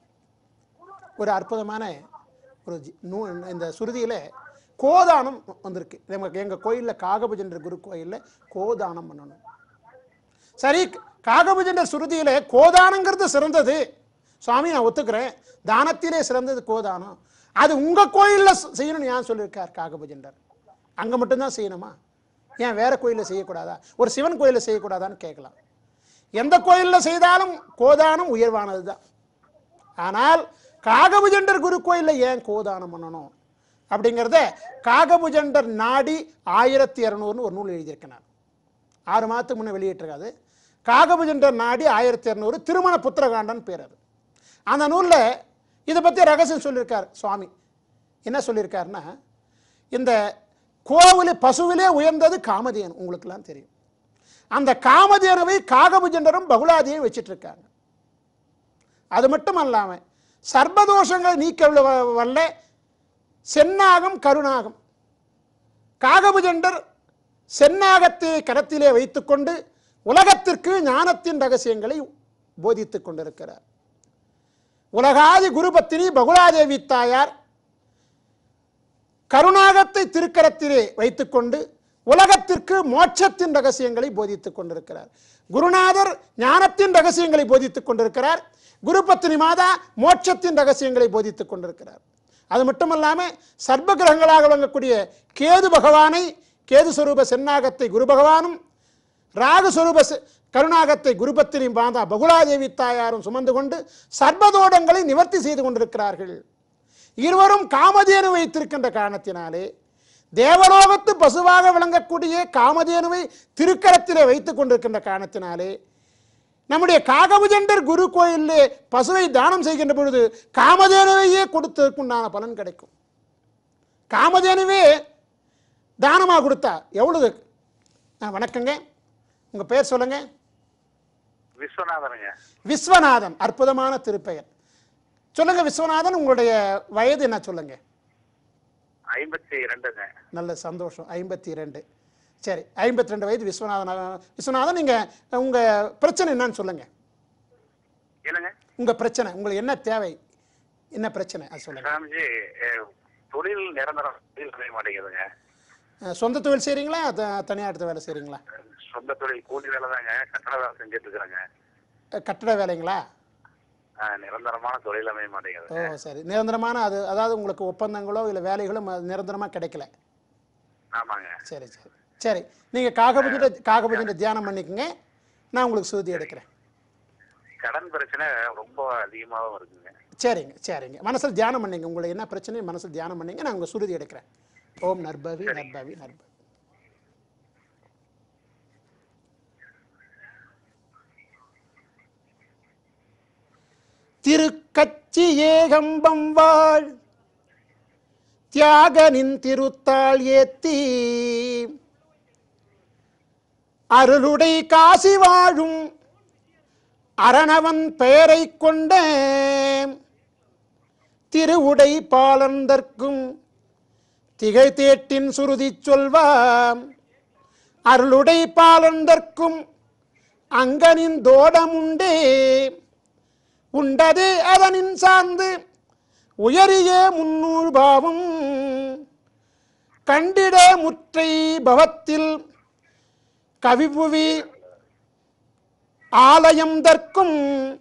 ஒரு அற்புதமான ஒரு ஜி- நூ இந்த சுருதியில் கோதானம் வந்திருக்கு நமக்கு எங்கள் கோயிலில் காகபுஜன்ற குரு கோயிலில் கோதானம் பண்ணணும் சரி காகபுஜன்ற சுருதியில் கோதானங்கிறது சிறந்தது சுவாமி நான் ஒத்துக்கிறேன் தானத்திலே சிறந்தது கோதானம் அது உங்கள் கோயிலில் செய்யணும்னு ஏன் சொல்லியிருக்கார் காகபுஜண்டர் அங்கே மட்டும்தான் செய்யணுமா ஏன் வேற கோயிலில் செய்யக்கூடாதா ஒரு சிவன் கோயிலில் செய்யக்கூடாதான்னு கேட்கலாம் எந்த கோயிலில் செய்தாலும் கோதானம் உயர்வானது தான் ஆனால் காகபுஜண்டர் குரு கோயிலில் ஏன் கோதானம் பண்ணணும் அப்படிங்கிறத காகபுஜண்டர் நாடி ஆயிரத்தி இரநூறுன்னு ஒரு நூல் எழுதியிருக்கிறார் ஆறு மாதத்துக்கு முன்னே வெளியிட்டிருக்காது காகபுஜண்டர் நாடி ஆயிரத்தி இரநூறு திருமண புத்திரகாண்டன் பேர் அது அந்த நூலில் இதை பற்றி ரகசியம் சொல்லியிருக்கார் சுவாமி என்ன சொல்லியிருக்காருன்னா இந்த கோவிலே பசுவிலே உயர்ந்தது காமதேனு உங்களுக்கெல்லாம் தெரியும் அந்த காமதேனுவை காகபுஜண்டரும் பகுலாதியும் வச்சிட்டு இருக்காங்க அது மட்டும் அல்லாமல் சர்பதோஷங்களை நீக்க வல்ல- வல்ல சென்னாகம் கருணாகம் காகபுஜண்டர் சென்னாகத்தை கரத்திலே வைத்துக்கொண்டு உலகத்திற்கு ஞானத்தின் ரகசியங்களை போதித்துக் கொண்டிருக்கிறார் உலகாதி குருபத்தினி பகுலாதேவி தாயார் கருணாகத்தை திருக்கரத்திலே வைத்துக்கொண்டு உலகத்திற்கு மோட்சத்தின் ரகசியங்களை போதித்துக் கொண்டிருக்கிறார் குருநாதர் ஞானத்தின் ரகசியங்களை போதித்துக் கொண்டிருக்கிறார் குருபத்தினி மாதா மோட்சத்தின் ரகசியங்களை போதித்துக் கொண்டிருக்கிறார் அது மட்டுமல்லாம சர்வ கிரகங்களாக விளங்கக்கூடிய கேது பகவானை கேது சொரூப சென்னாகத்தை குரு பகவானும் ராகு சொரூப செ- கருணாகத்தை குருபத்தினி மாதா பகுலாதேவி தாயாரும் சுமந்து கொண்டு சர்வதோடங்களை நிவர்த்தி செய்து கொண்டிருக்கிறார்கள் இருவரும் காமதேனு வைத்திருக்கின்ற காரணத்தினாலே தேவலோகத்து பசுவாக விளங்கக்கூடிய காமதேனுவை திருக்கரத்திலே வைத்துக் கொண்டிருக்கின்ற காரணத்தினாலே நம்முடைய காகபுஜண்டர் குரு கோயிலே பசுவை தானம் செய்கின்ற பொழுது காமதேனுவையே கொடுத்ததற்குண்டான பலன் கிடைக்கும் காமதேனுவே தானமாக கொடுத்தா எவ்வளவு ஆ, வணக்கங்க உங்கள் பேர் சொல்லுங்க விஸ்வநாதனுங்க விஸ்வநாதன் அற்புதமான திருப்பெயர் சொல்லுங்க விஸ்வநாதன் உங்களுடைய வயது என்ன சொல்லுங்க ஐம்பத்தி ரெண்டுங்க நல்ல சந்தோஷம் ஐம்பத்தி ரெண்டு சரி ஐம்பத்தி ரெண்டு வயது விஸ்வநாதன் அஹ், விஸ்வநாதன் நீங்கள் உங்கள் பிரச்சனை என்னன்னு சொல்லுங்கள் என்னங்க உங்கள் பிரச்சனை உங்களுக்கு என்ன தேவை என்ன பிரச்சனை அது சொல்லுங்கள் சாமிஜி அஹ், தொழில் நிரந்தரம் தொழில் அமைய மாட்டேங்குதுங்க சொந்த தொழில் செய்கிறீங்களா தனியார் எடுத்த வேலை செய்கிறீங்களா சொந்த தொழில் கூலி வேலை தாங்க கட்டட வேலை செஞ்சுட்டு இருக்கிறேங்க கட்டட வேலைங்களா அஹ், நிரந்தரமான தொழில் அமைய ஓ மாட்டேங்குது சரி நிரந்தரமான அது அதாவது உங்களுக்கு ஒப்பந்தங்களோ இல்லை வேலைகளோ நிரந்தரமாக கிடைக்கல ஆமாங்க சரி சரி சரி நீங்கள் காகபுஜிட்ட காகபுஜிட்ட தியானம் பண்ணிக்கங்க நான் உங்களுக்கு சுருதி எடுக்கிறேன் கடன் பிரச்சனை ரொம்ப அதிகமாகவும் இருக்குங்க சரிங்க சரிங்க மனசில் தியானம் பண்ணிங்க உங்களுக்கு என்ன பிரச்சனையும் மனசில் தியானம் பண்ணிங்க நான் உங்கள் சுருதி எடுக்கிறேன் ஓம் நர்பவி நர்பவி நர்பவி திருக்கச்சி ஏகம்பம் வாழ் தியாகனின் திருத்தாள் ஏத்தி அருளுடை காசி வாழும் அரணவன் பெயரைக் கொண்ட திருவுடை பாலந்தர்க்கும் திகைத்தேட்டின் சுருதி சொல்வாம் அருளுடை பாலந்தர்க்கும் அங்கனின் தோடமுண்டே உண்டதே அதனின் சார்ந்து உயரிய முன்னூறு பாவம் கண்டிட முற்றை பவத்தில் கவிபுவி ஆலயம் தற்கும்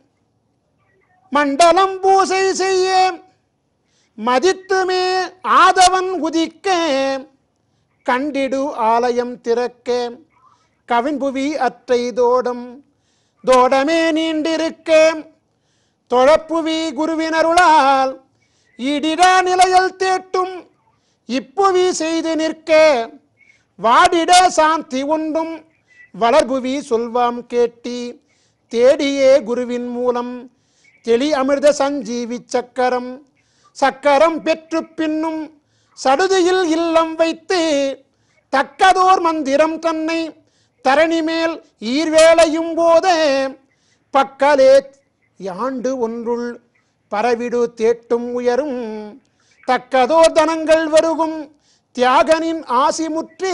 மண்டலம் பூசை செய்ய மதித்துமே ஆதவன் உதிக்க கண்டிடு ஆலயம் திறக்க கவின்புவி அற்றை தோடம் தோடமே நீண்டிருக்க தொழப்புவி குருவினருளால் ஈடிடா நிலையில் தேட்டும் இப்புவி செய்து நிற்க வாடிட சாந்தி ஒன்றும் வளர்புவி சொல்வாம் கேட்டி தேடியே குருவின் மூலம் தெளி அமிர்த சஞ்சீவி சக்கரம் சக்கரம் பெற்று பின்னும் சடுதியில் இல்லம் வைத்து தக்கதோர் மந்திரம் தன்னை தரணி மேல் ஈர்வேளையும் போதே பக்கலே யாண்டு ஒன்றுள் பரவிடு தேட்டும் உயரும் தக்கதோர் தனங்கள் வருகும் தியாகனின் ஆசி முற்றே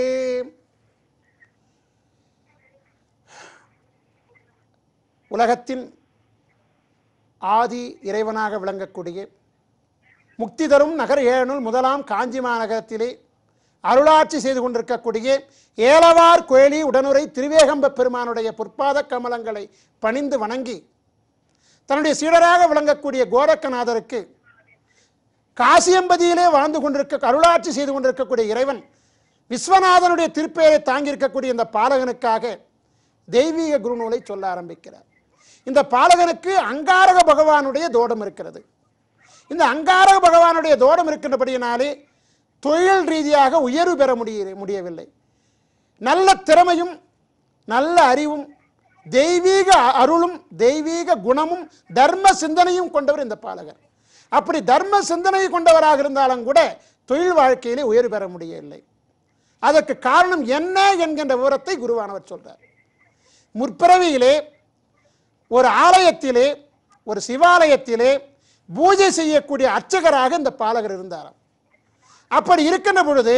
உலகத்தின் ஆதி இறைவனாக விளங்கக்கூடிய முக்தி தரும் நகர் ஏழனுள் முதலாம் காஞ்சி மாநகரத்திலே அருளாட்சி செய்து கொண்டிருக்கக்கூடிய ஏலவார் கோயிலி உடனுரை திருவேகம்ப பெருமானுடைய பொற்பாத கமலங்களை பணிந்து வணங்கி தன்னுடைய சீடராக விளங்கக்கூடிய கோரக்கநாதருக்கு காசியம்பதியிலே வாழ்ந்து கொண்டிருக்க அருளாட்சி செய்து கொண்டிருக்கக்கூடிய இறைவன் விஸ்வநாதனுடைய திருப்பெயரை தாங்கியிருக்கக்கூடிய இந்த பாலகனுக்காக தெய்வீக குருநூலை சொல்ல ஆரம்பிக்கிறார் இந்த பாலகனுக்கு அங்காரக பகவானுடைய தோடம் இருக்கிறது இந்த அங்காரக பகவானுடைய தோடம் இருக்கின்றபடியினாலே தொழில் ரீதியாக உயர்வு பெற முடிய முடியவில்லை நல்ல திறமையும் நல்ல அறிவும் தெய்வீக அருளும் தெய்வீக குணமும் தர்ம சிந்தனையும் கொண்டவர் இந்த பாலகர் அப்படி தர்ம சிந்தனை கொண்டவராக இருந்தாலும் கூட தொழில் வாழ்க்கையிலே உயர்வு பெற முடியவில்லை அதற்கு காரணம் என்ன என்கின்ற விவரத்தை குருவானவர் சொல்றார் முற்பிறவியிலே ஒரு ஆலயத்திலே ஒரு சிவாலயத்திலே பூஜை செய்யக்கூடிய அர்ச்சகராக இந்த பாலகர் இருந்தாராம் அப்படி இருக்கின்ற பொழுது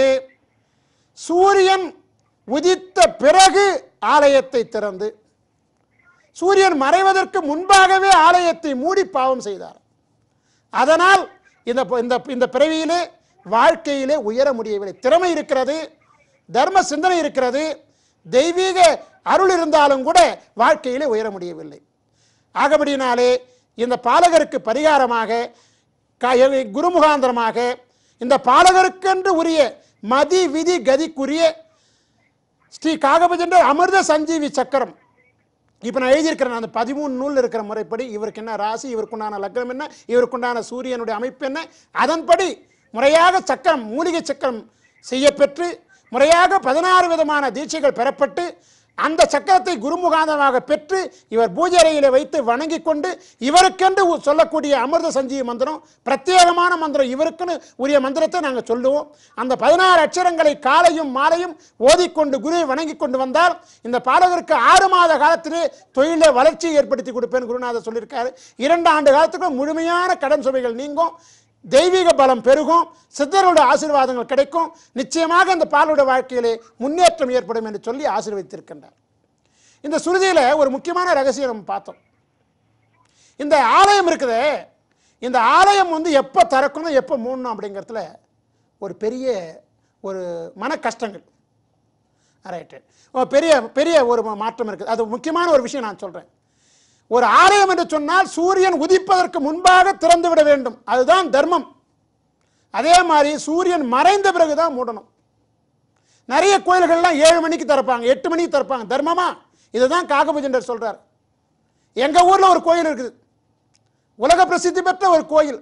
சூரியன் உதித்த பிறகு ஆலயத்தை திறந்து சூரியன் மறைவதற்கு முன்பாகவே ஆலயத்தை மூடி பாவம் செய்தார் அதனால் இந்த இந்த இந்த பிறவியிலே வாழ்க்கையிலே உயர முடியவில்லை திறமை இருக்கிறது தர்ம சிந்தனை இருக்கிறது தெய்வீக அருள் இருந்தாலும் கூட வாழ்க்கையிலே உயர முடியவில்லை ஆகபடினாலே இந்த பாலகருக்கு பரிகாரமாக க- குருமுகாந்திரமாக இந்த பாலகருக்கென்று உரிய மதி விதி கதிக்குரிய ஸ்ரீ காகபஜென்ற அமிர்த சஞ்சீவி சக்கரம் இப்போ நான் எழுதியிருக்கிறேன் அந்த பதிமூணு நூல் இருக்கிற முறைப்படி இவருக்கு என்ன ராசி இவருக்குண்டான லக்னம் என்ன இவருக்குண்டான சூரியனுடைய அமைப்பு என்ன அதன்படி முறையாக சக்கரம் மூலிகை சக்கரம் செய்யப்பெற்று முறையாக பதினாறு விதமான தீட்சைகள் பெறப்பட்டு அந்த சக்கரத்தை குருமுகாந்தமாக பெற்று இவர் பூஜை அறையிலே வைத்து வணங்கி கொண்டு இவருக்கென்று உ- சொல்லக்கூடிய அமிர்த சஞ்சீவி மந்திரம் பிரத்யேகமான மந்திரம் இவருக்குன்னு உரிய மந்திரத்தை நாங்கள் சொல்லுவோம் அந்த பதினாறு அட்சரங்களை காலையும் மாலையும் ஓதிக்கொண்டு குருவை வணங்கி கொண்டு வந்தால் இந்த பாலகருக்கு ஆறு மாத காலத்திலே தொழிலை வளர்ச்சியை ஏற்படுத்தி கொடுப்பேன் குருநாதர் சொல்லியிருக்காரு இரண்டு ஆண்டு காலத்துக்கு முழுமையான கடன் சுமைகள் நீங்கும் தெய்வீக பலம் பெருகும் சித்தருடைய ஆசீர்வாதங்கள் கிடைக்கும் நிச்சயமாக இந்த பாலுடைய வாழ்க்கையிலே முன்னேற்றம் ஏற்படும் என்று சொல்லி ஆசீர்வதித்திருக்கின்றார் இந்த சுருதியில் ஒரு முக்கியமான ரகசியம் நம்ம பார்த்தோம் இந்த ஆலயம் இருக்குதே இந்த ஆலயம் வந்து எப்போ திறக்கணும் எப்போ மூடணும் அப்படிங்கிறதுல ஒரு பெரிய ஒரு மன கஷ்டங்கள் ரைட்டு பெரிய பெரிய ஒரு மா- மாற்றம் இருக்குது அது முக்கியமான ஒரு விஷயம் நான் சொல்கிறேன் ஒரு ஆலயம் என்று சொன்னால் சூரியன் உதிப்பதற்கு முன்பாக திறந்து விட வேண்டும் அதுதான் தர்மம் அதே மாதிரி சூரியன் மறைந்த பிறகு தான் மூடணும் நிறைய கோயில்கள்லாம் ஏழு மணிக்கு திறப்பாங்க எட்டு மணிக்கு திறப்பாங்க தர்மமா இதுதான் காகபுஜண்டர் சொல்றார் எங்க ஊர்ல ஒரு கோயில் இருக்குது உலக பிரசித்தி பெற்ற ஒரு கோயில்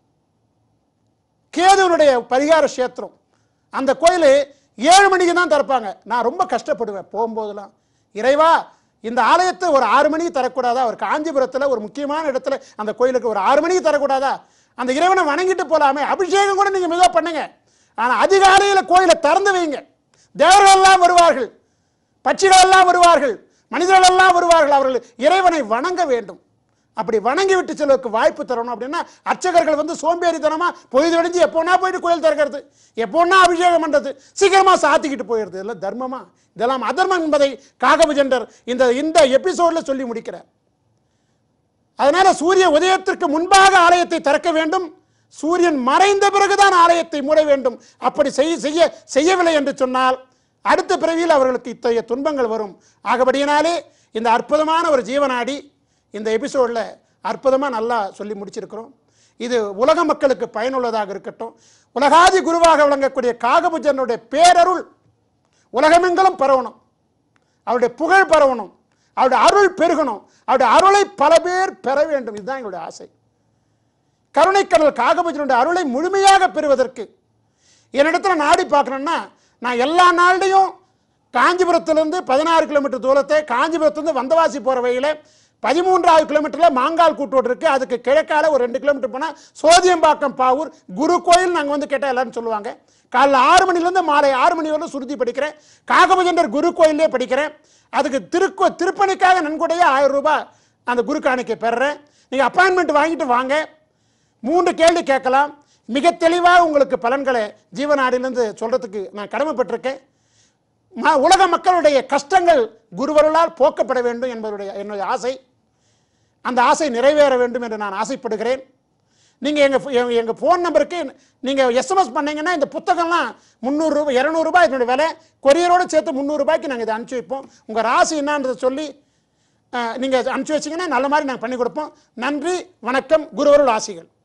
கேதுவனுடைய பரிகார கஷேத்திரம் அந்த கோயில் ஏழு மணிக்கு தான் திறப்பாங்க நான் ரொம்ப கஷ்டப்படுவேன் போகும்போதெல்லாம் இறைவா இந்த ஆலயத்தை ஒரு ஆறு மணிக்கு தரக்கூடாதா ஒரு காஞ்சிபுரத்தில் ஒரு முக்கியமான இடத்துல அந்த கோயிலுக்கு ஒரு ஆறு மணிக்கு தரக்கூடாதா அந்த இறைவனை வணங்கிட்டு போலாமே அபிஷேகம் கூட நீங்கள் மிக பண்ணுங்க ஆனால் அதிகாலையில் கோயிலை திறந்து வைங்க தேவர்கள் எல்லாம் வருவார்கள் பட்சிகள் எல்லாம் வருவார்கள் மனிதர்கள் எல்லாம் வருவார்கள் அவர்கள் இறைவனை வணங்க வேண்டும் அப்படி வணங்கி விட்டு செல்வதற்கு வாய்ப்பு தரணும் அப்படின்னா அர்ச்சகர்கள் வந்து சோம்பேறித்தனமா பொழுது வெடிஞ்சு எப்போனா போயிட்டு கோயில் திறக்கிறது எப்போனா அபிஷேகம் பண்றது சீக்கிரமா சாத்திக்கிட்டு போயிடுறது இதெல்லாம் தர்மமா இதெல்லாம் அதர்மம் என்பதை காகபுஜண்டர் இந்த இந்த எபிசோட்ல சொல்லி முடிக்கிறார் அதனால சூரிய உதயத்திற்கு முன்பாக ஆலயத்தை திறக்க வேண்டும் சூரியன் மறைந்த பிறகுதான் ஆலயத்தை மூட வேண்டும் அப்படி செய்ய செய்ய செய்யவில்லை என்று சொன்னால் அடுத்த பிறவியில் அவர்களுக்கு இத்தகைய துன்பங்கள் வரும் ஆகபடியினாலே இந்த அற்புதமான ஒரு ஜீவனாடி இந்த எபிசோடில் அற்புதமாக நல்லா சொல்லி முடிச்சிருக்கிறோம் இது உலக மக்களுக்கு பயனுள்ளதாக இருக்கட்டும் உலகாதி குருவாக விளங்கக்கூடிய காகபுஜனுடைய பேரருள் உலகமெங்கிலும் பரவணும் அவருடைய புகழ் பரவணும் அவருடைய அருள் பெருகணும் அவருடைய அருளை பல பேர் பெற வேண்டும் இதுதான் எங்களுடைய ஆசை கருணைக்கடல் காகபுஜனுடைய அருளை முழுமையாக பெறுவதற்கு என்னிடத்துல நாடி பார்க்கணும்னா நான் எல்லா நாள்லையும் காஞ்சிபுரத்திலிருந்து பதினாறு கிலோமீட்டர் தூரத்தை காஞ்சிபுரத்துலேருந்து வந்தவாசி போகிற வழியில் பதிமூன்றாவது கிலோமீட்டரில் மாங்கால் கூட்டோடு இருக்குது அதுக்கு கிழக்கால ஒரு ரெண்டு கிலோமீட்டர் போனால் சோதியம்பாக்கம் பாவூர் குரு கோயில் நாங்கள் வந்து கேட்டால் எல்லாரும் சொல்லுவாங்க காலைல ஆறு மணிலேருந்து மாலை ஆறு மணி வரலும் சுருதி படிக்கிறேன் காகபஜண்டர் குரு கோயிலே படிக்கிறேன் அதுக்கு திருக்கு திருப்பணிக்காக நன்கொடையாக ஆயிரம் ரூபாய் அந்த குரு காணிக்கை பெறுறேன் நீங்கள் அப்பாயின்மெண்ட் வாங்கிட்டு வாங்க மூன்று கேள்வி கேட்கலாம் மிக தெளிவாக உங்களுக்கு பலன்களை ஜீவநாடிலிருந்து சொல்கிறதுக்கு நான் கடமைப்பட்டிருக்கேன் ம உலக மக்களுடைய கஷ்டங்கள் குருவருளால் போக்கப்பட வேண்டும் என்பதுடைய என்னுடைய ஆசை அந்த ஆசை நிறைவேற வேண்டும் என்று நான் ஆசைப்படுகிறேன் நீங்கள் எங்கள் எங்கள் ஃபோன் நம்பருக்கு நீங்கள் எஸ்எம்எஸ் பண்ணீங்கன்னா இந்த புத்தகம்லாம் முந்நூறுரூபா இரநூறுபா இதனுடைய விலை கொரியரோடு சேர்த்து முந்நூறுபாய்க்கு நாங்கள் இதை அனுப்பிச்சி வைப்போம் உங்கள் ராசி என்னன்றதை சொல்லி நீங்கள் அனுப்பிச்சி வச்சிங்கன்னா நல்ல மாதிரி நாங்கள் பண்ணி கொடுப்போம் நன்றி வணக்கம் குருவருள் ஆசிகள்